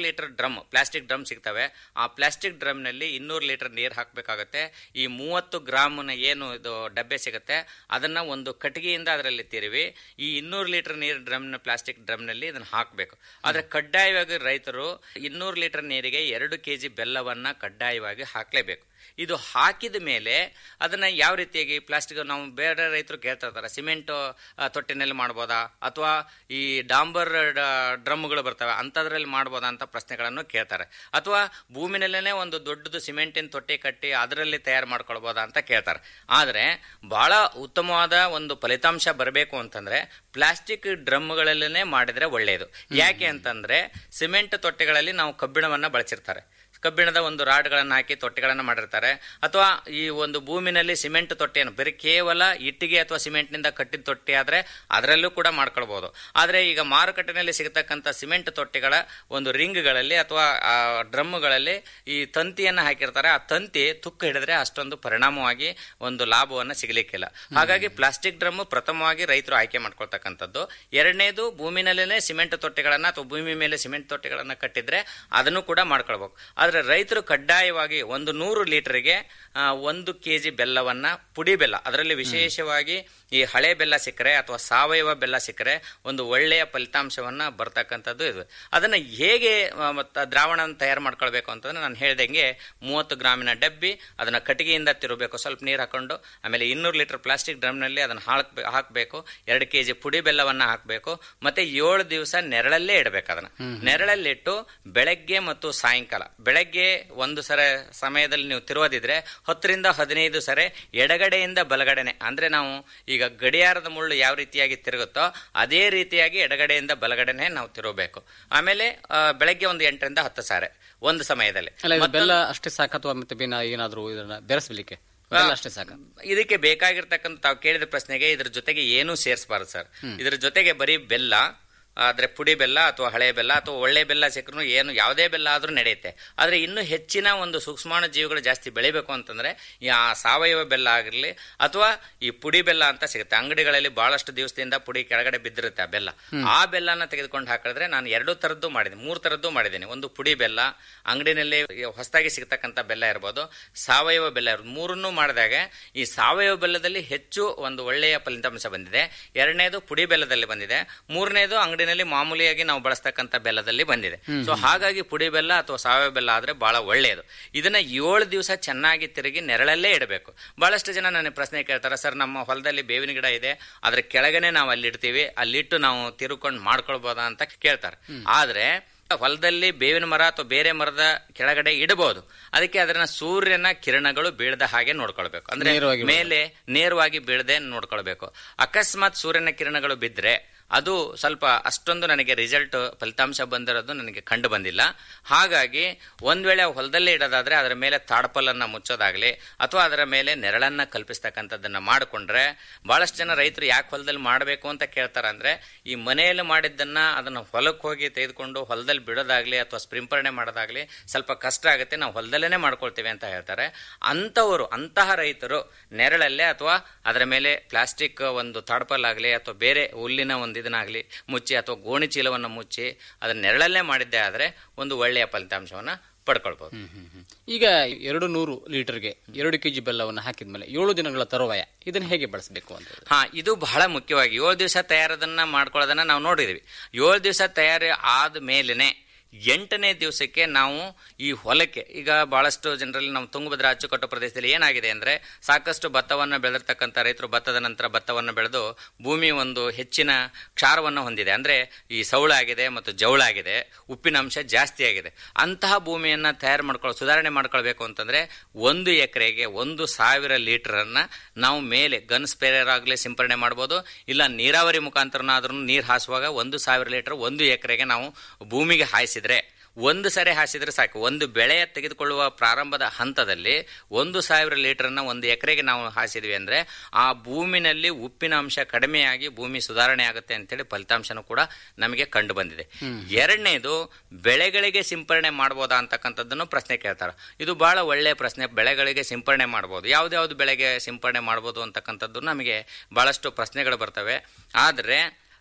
ಲೀಟರ್ ಡ್ರಮ್ ಪ್ಲಾಸ್ಟಿಕ್ ಡ್ರಮ್ ಸಿಗ್ತವೆ ಆ ಪ್ಲಾಸ್ಟಿಕ್ ಡ್ರಮ್ನಲ್ಲಿ ಇನ್ನೂರು ಲೀಟರ್ ನೀರು ಹಾಕಬೇಕಾಗುತ್ತೆ ಈ ಮೂವತ್ತು ಗ್ರಾಮ್ನ ಏನು ಇದು ಡಬ್ಬೆ ಸಿಗುತ್ತೆ ಅದನ್ನ ಒಂದು ಕಟ್ಟಿಗೆಯಿಂದ ಅದರಲ್ಲಿ ತಿರುವಿ ಈ ಇನ್ನೂರು ಲೀಟರ್ ನೀರು ಡ್ರಮ್ನ ಪ್ಲಾಸ್ಟಿಕ್ ಡ್ರಮ್ನಲ್ಲಿ ಇದನ್ನ ಹಾಕಬೇಕು ಆದ್ರೆ ಕಡ್ಡಾಯವಾಗಿ ರೈತರು ಇನ್ನೂರು ಲೀಟರ್ ನೀರಿಗೆ ಎರಡು ಕೆಜಿ ಬೆಲ್ಲವನ್ನ ಕಡ್ಡಾಯವಾಗಿ ಹಾಕಲೇಬೇಕು ಇದು ಹಾಕಿದ ಮೇಲೆ ಅದನ್ನ ಯಾವ ರೀತಿಯಾಗಿ ಪ್ಲಾಸ್ಟಿಕ್ ನಾವು ಬೇರೆ ರೈತರು ಕೇಳ್ತಾ ಇರ್ತಾರೆ ಸಿಮೆಂಟ್ ಆ, ತೊಟ್ಟಿನಲ್ಲಿ ಮಾಡ್ಬೋದಾ ಅಥವಾ ಈ ಡಾಂಬರ್ ಡ್ರಮ್ಗಳು ಬರ್ತವೆ ಅಂಥದ್ರಲ್ಲಿ ಮಾಡ್ಬೋದಾ ಅಂತ ಪ್ರಶ್ನೆಗಳನ್ನು ಕೇಳ್ತಾರೆ ಅಥವಾ ಭೂಮಿನಲ್ಲೇ ಒಂದು ದೊಡ್ಡದು ಸಿಮೆಂಟಿನ ತೊಟ್ಟಿ ಕಟ್ಟಿ ಅದರಲ್ಲಿ ತಯಾರು ಮಾಡ್ಕೊಳ್ಬೋದಾ ಅಂತ ಕೇಳ್ತಾರೆ ಆದರೆ ಬಹಳ ಉತ್ತಮವಾದ ಒಂದು ಫಲಿತಾಂಶ ಬರಬೇಕು ಅಂತಂದ್ರೆ ಪ್ಲಾಸ್ಟಿಕ್ ಡ್ರಮ್ಗಳಲ್ಲೇ ಮಾಡಿದ್ರೆ ಒಳ್ಳೆಯದು ಯಾಕೆ ಅಂತಂದ್ರೆ ಸಿಮೆಂಟ್ ತೊಟ್ಟಿಗಳಲ್ಲಿ ನಾವು ಕಬ್ಬಿಣವನ್ನ ಬಳಸಿರ್ತಾರೆ ಕಬ್ಬಿಣದ ಒಂದು ರಾಡ್ಗಳನ್ನು ಹಾಕಿ ತೊಟ್ಟಿಗಳನ್ನು ಮಾಡಿರ್ತಾರೆ ಅಥವಾ ಈ ಒಂದು ಭೂಮಿನಲ್ಲಿ ಸಿಮೆಂಟ್ ತೊಟ್ಟಿಯನ್ನು ಬರೀ ಕೇವಲ ಇಟ್ಟಿಗೆ ಅಥವಾ ಸಿಮೆಂಟ್ನಿಂದ ಕಟ್ಟಿದ ತೊಟ್ಟಿ ಆದ್ರೆ ಅದರಲ್ಲೂ ಕೂಡ ಮಾಡ್ಕೊಳ್ಬಹುದು ಆದ್ರೆ ಈಗ ಮಾರುಕಟ್ಟೆನಲ್ಲಿ ಸಿಗತಕ್ಕಂಥ ಸಿಮೆಂಟ್ ತೊಟ್ಟಿಗಳ ಒಂದು ರಿಂಗ್ಗಳಲ್ಲಿ ಅಥವಾ ಆ ಡ್ರಮ್ಗಳಲ್ಲಿ ಈ ತಂತಿಯನ್ನು ಹಾಕಿರ್ತಾರೆ ಆ ತಂತಿ ತುಕ್ಕು ಹಿಡಿದ್ರೆ ಅಷ್ಟೊಂದು ಪರಿಣಾಮವಾಗಿ ಒಂದು ಲಾಭವನ್ನು ಸಿಗಲಿಕ್ಕಿಲ್ಲ ಹಾಗಾಗಿ ಪ್ಲಾಸ್ಟಿಕ್ ಡ್ರಮ್ ಪ್ರಥಮವಾಗಿ ರೈತರು ಆಯ್ಕೆ ಮಾಡ್ಕೊಳ್ತಕ್ಕಂಥದ್ದು ಎರಡನೇದು ಭೂಮಿನಲ್ಲೇ ಸಿಮೆಂಟ್ ತೊಟ್ಟಿಗಳನ್ನ ಅಥವಾ ಭೂಮಿ ಮೇಲೆ ಸಿಮೆಂಟ್ ತೊಟ್ಟಿಗಳನ್ನ ಕಟ್ಟಿದ್ರೆ ಅದನ್ನು ಕೂಡ ಮಾಡ್ಕೊಳ್ಬೇಕು ಆದ್ರೆ ರೈತರು ಕಡ್ಡಾಯವಾಗಿ ಒಂದು ನೂರು ಲೀಟರ್ಗೆ ಆ, ಒಂದು ಕೆಜಿ ಬೆಲ್ಲವನ್ನ ಪುಡಿ ಬೆಲ್ಲ ಅದರಲ್ಲಿ ವಿಶೇಷವಾಗಿ ಈ ಹಳೆ ಬೆಲ್ಲ ಸಿಕ್ಕರೆ ಅಥವಾ ಸಾವಯವ ಬೆಲ್ಲ ಸಿಕ್ಕರೆ ಒಂದು ಒಳ್ಳೆಯ ಫಲಿತಾಂಶವನ್ನ ಬರ್ತಕ್ಕಂಥದ್ದು ಇದು ಅದನ್ನ ಹೇಗೆ ಆ, ಮತ್ತ ದ್ರಾವಣ ತಯಾರು ಮಾಡ್ಕೊಳ್ಬೇಕು ಅಂತಂದ್ರೆ ನಾನು ಹೇಳ್ದಂಗೆ ಮೂವತ್ತು ಗ್ರಾಮಿನ ಡಬ್ಬಿ ಅದನ್ನ ಕಟ್ಟಿಗೆಯಿಂದ ತಿರುಗಬೇಕು ಸ್ವಲ್ಪ ನೀರು ಹಾಕೊಂಡು ಆಮೇಲೆ ಇನ್ನೂರು ಲೀಟರ್ ಪ್ಲಾಸ್ಟಿಕ್ ಡ್ರಮ್ನಲ್ಲಿ ಅದನ್ನ ಹಾಕ್ ಹಾಕಬೇಕು ಎರಡು ಕೆಜಿ ಪುಡಿ ಬೆಲ್ಲವನ್ನ ಹಾಕಬೇಕು ಮತ್ತೆ ಏಳು ದಿವಸ ನೆರಳಲ್ಲೇ ಇಡಬೇಕು ಅದನ್ನ ನೆರಳಲ್ಲಿಟ್ಟು ಬೆಳಗ್ಗೆ ಮತ್ತು ಸಾಯಂಕಾಲ ಬೆಳಗ್ಗೆ ಒಂದು ಸರ ಸಮಯದಲ್ಲಿ ನೀವು ತಿರುವದಿದ್ರೆ ಹತ್ತರಿಂದ ಹದಿನೈದು ಸರೆ ಎಡಗಡೆಯಿಂದ ಬಲಗಡೆನೆ ಅಂದ್ರೆ ನಾವು ಈಗ ಗಡಿಯಾರದ ಮುಳ್ಳು ಯಾವ ರೀತಿಯಾಗಿ ತಿರುಗುತ್ತೋ ಅದೇ ರೀತಿಯಾಗಿ ಎಡಗಡೆಯಿಂದ ಬಲಗಡೆನೆ ನಾವು ತಿರುಗಬೇಕು ಆಮೇಲೆ ಆ, ಬೆಳಗ್ಗೆ ಒಂದು ಎಂಟರಿಂದ ಹತ್ತು ಸಾರೆ ಒಂದು ಸಮಯದಲ್ಲಿ ಅಲ್ಲ ಇದು ಮತ್ತೊಂದು- ಬೆಲ್ಲ ಅಷ್ಟೇ ಸಾಕ ಅಥವಾ ಮತ್ತೆ ಬೇನ ಏನಾದ್ರು ಇದನ್ನ ಬೆರೆಸಲಿಕ್ಕೆ ಬೆಲ್ಲ ಅಷ್ಟೇ ಸಾಕ ಇದಕ್ಕೆ ಬೇಕಾಗಿರ್ತಕ್ಕಂಥ ತಾವು ಕೇಳಿದ ಪ್ರಶ್ನೆಗೆ ಇದ್ರ ಜೊತೆಗೆ ಏನೂ ಸೇರಿಸಬಾರದು ಸರ್ ಇದ್ರ ಜೊತೆಗೆ ಬರೀ ಬೆಲ್ಲ ಆದ್ರೆ ಪುಡಿ ಬೆಲ್ಲ ಅಥವಾ ಹಳೆ ಬೆಲ್ಲ ಅಥವಾ ಒಳ್ಳೆ ಬೆಲ್ಲ ಸಿಕ್ಕರು ಏನು ಯಾವುದೇ ಬೆಲ್ಲ ಆದ್ರೂ ನಡೆಯುತ್ತೆ ಆದ್ರೆ ಇನ್ನು ಹೆಚ್ಚಿನ ಒಂದು ಸೂಕ್ಷ್ಮಾಣು ಜೀವಿಗಳು ಜಾಸ್ತಿ ಬೆಳಿಬೇಕು ಅಂತಂದ್ರೆ ಈ ಆ ಸಾವಯವ ಬೆಲ್ಲ ಆಗಿರ್ಲಿ ಅಥವಾ ಈ ಪುಡಿ ಬೆಲ್ಲ ಅಂತ ಸಿಗುತ್ತೆ ಅಂಗಡಿಗಳಲ್ಲಿ ಬಹಳಷ್ಟು ದಿವಸದಿಂದ ಪುಡಿ ಕೆಳಗಡೆ ಬಿದ್ದಿರುತ್ತೆ ಆ ಬೆಲ್ಲ ಆ ಬೆಲ್ಲನ ತೆಗೆದುಕೊಂಡು ಹಾಕಿದ್ರೆ ನಾನು ಎರಡು ತರದ್ದು ಮಾಡಿದ್ದೀನಿ ಮೂರು ತರದ್ದು ಮಾಡಿದ್ದೀನಿ ಒಂದು ಪುಡಿ ಬೆಲ್ಲ ಅಂಗಡಿನಲ್ಲಿ ಹೊಸದಾಗಿ ಸಿಗತಕ್ಕಂಥ ಬೆಲ್ಲ ಇರ್ಬೋದು ಸಾವಯವ ಬೆಲ್ಲ ಇರ್ಬೋದು ಮೂರನ್ನು ಮಾಡಿದಾಗ ಈ ಸಾವಯವ ಬೆಲ್ಲದಲ್ಲಿ ಹೆಚ್ಚು ಒಂದು ಒಳ್ಳೆಯ ಫಲಿತಾಂಶ ಬಂದಿದೆ ಎರಡನೇದು ಪುಡಿ ಬೆಲ್ಲದಲ್ಲಿ ಬಂದಿದೆ ಮೂರನೇದು ಅಂಗಡಿನಲ್ಲಿ ಮಾಮೂಲಿಯಾಗಿ ನಾವು ಬಳಸ್ತಕ್ಕಂಥ ಬೆಲ್ಲದಲ್ಲಿ ಬಂದಿದೆ ಸೊ ಹಾಗಾಗಿ ಪುಡಿ ಬೆಲ್ಲ ಅಥವಾ ಸಾವಯವ ಬೆಲ್ಲ ಆದ್ರೆ ಬಹಳ ಒಳ್ಳೆಯದು ಇದನ್ನ ಏಳು ದಿವಸ ಚೆನ್ನಾಗಿ ತಿರುಗಿ ನೆರಳಲ್ಲೇ ಇಡಬೇಕು ಬಹಳಷ್ಟು ಜನ ನನಗೆ ಪ್ರಶ್ನೆ ಕೇಳ್ತಾರೆ ಸರ್ ನಮ್ಮ ಹೊಲದಲ್ಲಿ ಬೇವಿನ ಗಿಡ ಇದೆ ಅದ್ರ ಕೆಳಗನೆ ನಾವು ಅಲ್ಲಿಡ್ತೀವಿ ಅಲ್ಲಿಟ್ಟು ನಾವು ತಿರುಕೊಂಡು ಮಾಡ್ಕೊಳ್ಬೋದಾ ಅಂತ ಕೇಳ್ತಾರೆ ಆದ್ರೆ ಹೊಲದಲ್ಲಿ ಬೇವಿನ ಮರ ಅಥವಾ ಬೇರೆ ಮರದ ಕೆಳಗಡೆ ಇಡಬಹುದು ಅದಕ್ಕೆ ಅದನ್ನ ಸೂರ್ಯನ ಕಿರಣಗಳು ಬೀಳದ ಹಾಗೆ ನೋಡ್ಕೊಳ್ಬೇಕು ಅಂದ್ರೆ ನೇರವಾಗಿ ಮೇಲೆ ನೇರವಾಗಿ ಬೀಳದೆ ನೋಡ್ಕೊಳ್ಬೇಕು ಅಕಸ್ಮಾತ್ ಸೂರ್ಯನ ಕಿರಣಗಳು ಬಿದ್ರೆ ಅದು ಸ್ವಲ್ಪ ಅಷ್ಟೊಂದು ನನಗೆ ರಿಸಲ್ಟ್ ಫಲಿತಾಂಶ ಬಂದಿರೋದು ನನಗೆ ಕಂಡು ಬಂದಿಲ್ಲ ಹಾಗಾಗಿ ಒಂದ್ ವೇಳೆ ಹೊಲದಲ್ಲೇ ಇಡೋದಾದ್ರೆ ಅದರ ಮೇಲೆ ತಾಡ್ಪಲನ್ನ ಮುಚ್ಚೋದಾಗ್ಲಿ ಅಥವಾ ಅದರ ಮೇಲೆ ನೆರಳನ್ನ ಕಲ್ಪಿಸ್ತಕ್ಕಂಥದ್ದನ್ನ ಮಾಡಿಕೊಂಡ್ರೆ ಬಹಳಷ್ಟು ಜನ ರೈತರು ಯಾಕೆ ಹೊಲದಲ್ಲಿ ಮಾಡಬೇಕು ಅಂತ ಕೇಳ್ತಾರ ಅಂದ್ರೆ ಈ ಮನೆಯಲ್ಲಿ ಮಾಡಿದ್ದನ್ನ ಅದನ್ನ ಹೊಲಕ್ಕೆ ಹೋಗಿ ತೆಗೆದುಕೊಂಡು ಹೊಲದಲ್ಲಿ ಬಿಡೋದಾಗ್ಲಿ ಅಥವಾ ಸ್ಪ್ರಿಂಪರಣೆ ಮಾಡೋದಾಗ್ಲಿ ಸ್ವಲ್ಪ ಕಷ್ಟ ಆಗುತ್ತೆ ನಾವು ಹೊಲದಲ್ಲೇ ಮಾಡ್ಕೊಳ್ತೇವೆ ಅಂತ ಹೇಳ್ತಾರೆ ಅಂತವರು ಅಂತಹ ರೈತರು ನೆರಳಲ್ಲೇ ಅಥವಾ ಅದರ ಮೇಲೆ ಪ್ಲಾಸ್ಟಿಕ್ ಒಂದು ತಾಡ್ಪಲ್ ಆಗಲಿ ಅಥವಾ ಬೇರೆ ಹುಲ್ಲಿನ ಒಂದು ಇದನ್ನಾಗಲಿ ಮುಚ್ಚಿ ಅಥವಾ ಗೋಣಿ ಚೀಲವನ್ನು ಮುಚ್ಚಿ ಅದನ್ನ ನೆರಳಲ್ಲೇ ಮಾಡಿದ್ದೆ ಆದ್ರೆ ಒಂದು ಒಳ್ಳೆಯ ಫಲಿತಾಂಶವನ್ನ ಪಡ್ಕೊಳ್ಬಹುದು ಈಗ ಎರಡು ನೂರು ಲೀಟರ್ಗೆ ಎರಡು ಕೆಜಿ ಬೆಲ್ಲವನ್ನು ಹಾಕಿದ್ಮೇಲೆ ಏಳು ದಿನಗಳ ತರುವಾಯ ಇದನ್ನ ಹೇಗೆ ಬಳಸಬೇಕು ಅಂತ ಹಾ ಇದು ಬಹಳ ಮುಖ್ಯವಾಗಿ ಏಳು ದಿವಸ ತಯಾರದನ್ನ ಮಾಡ್ಕೊಳ್ಳೋದನ್ನ ನಾವು ನೋಡಿದೀವಿ ಏಳು ದಿವಸ ತಯಾರಿ ಆದ ಮೇಲೆನೆ ಎಂಟನೇ ದಿವಸಕ್ಕೆ ನಾವು ಈ ಹೊಲಕ್ಕೆ ಈಗ ಬಹಳಷ್ಟು ಜನರಲ್ಲಿ ನಾವು ತುಂಗಭದ್ರಾ ಅಚ್ಚುಕಟ್ಟು ಪ್ರದೇಶದಲ್ಲಿ ಏನಾಗಿದೆ ಅಂದ್ರೆ ಸಾಕಷ್ಟು ಭತ್ತವನ್ನು ಬೆಳೆದಿರ್ತಕ್ಕಂಥ ರೈತರು ಭತ್ತದ ನಂತರ ಭತ್ತವನ್ನು ಬೆಳೆದು ಭೂಮಿ ಒಂದು ಹೆಚ್ಚಿನ ಕ್ಷಾರವನ್ನು ಹೊಂದಿದೆ ಅಂದ್ರೆ ಈ ಸೌಳಾಗಿದೆ ಮತ್ತು ಜೌಳಾಗಿದೆ ಉಪ್ಪಿನ ಅಂಶ ಜಾಸ್ತಿ ಆಗಿದೆ ಅಂತಹ ಭೂಮಿಯನ್ನ ತಯಾರು ಮಾಡ್ಕೊಳ್ಳೋ ಸುಧಾರಣೆ ಮಾಡ್ಕೊಳ್ಬೇಕು ಅಂತಂದ್ರೆ ಒಂದು ಎಕರೆಗೆ ಒಂದು ಸಾವಿರ ಲೀಟರ್ ಅನ್ನ ನಾವು ಮೇಲೆ ಗನ್ ಸ್ಪೇರರ್ ಆಗಲಿ ಸಿಂಪರಣೆ ಮಾಡ್ಬೋದು ಇಲ್ಲ ನೀರಾವರಿ ಮುಖಾಂತರನಾದ್ರೂ ನೀರು ಹಾಸುವಾಗ ಒಂದು ಸಾವಿರ ಲೀಟರ್ ಒಂದು ಎಕರೆಗೆ ನಾವು ಭೂಮಿಗೆ ಹಾಯಿಸಿದ್ರೆ ಒಂದು ಸರಿ ಹಾಸಿದ್ರೆ ಸಾಕು ಒಂದು ಬೆಳೆ ತೆಗೆದುಕೊಳ್ಳುವ ಪ್ರಾರಂಭದ ಹಂತದಲ್ಲಿ ಒಂದು ಸಾವಿರ ಲೀಟರ್ನ ಒಂದು ಎಕರೆಗೆ ನಾವು ಹಾಸಿದ್ವಿ ಅಂದ್ರೆ ಆ ಭೂಮಿನಲ್ಲಿ ಉಪ್ಪಿನ ಅಂಶ ಕಡಿಮೆಯಾಗಿ ಭೂಮಿ ಸುಧಾರಣೆ ಆಗುತ್ತೆ ಅಂತೇಳಿ ಫಲಿತಾಂಶನೂ ಕೂಡ ನಮಗೆ ಕಂಡು ಬಂದಿದೆ ಎರಡನೇದು ಬೆಳೆಗಳಿಗೆ ಸಿಂಪರಣೆ ಮಾಡ್ಬೋದಾ ಅಂತಕ್ಕಂಥದ್ದನ್ನು ಪ್ರಶ್ನೆ ಕೇಳ್ತಾರೆ ಇದು ಬಹಳ ಒಳ್ಳೆಯ ಪ್ರಶ್ನೆ ಬೆಳೆಗಳಿಗೆ ಸಿಂಪರಣೆ ಮಾಡ್ಬೋದು ಯಾವ್ದ್ಯಾವ್ದು ಬೆಳೆಗೆ ಸಿಂಪರಣೆ ಮಾಡ್ಬೋದು ಅಂತಕ್ಕಂಥದ್ದು ನಮಗೆ ಬಹಳಷ್ಟು ಪ್ರಶ್ನೆಗಳು ಬರ್ತವೆ ಆದ್ರೆ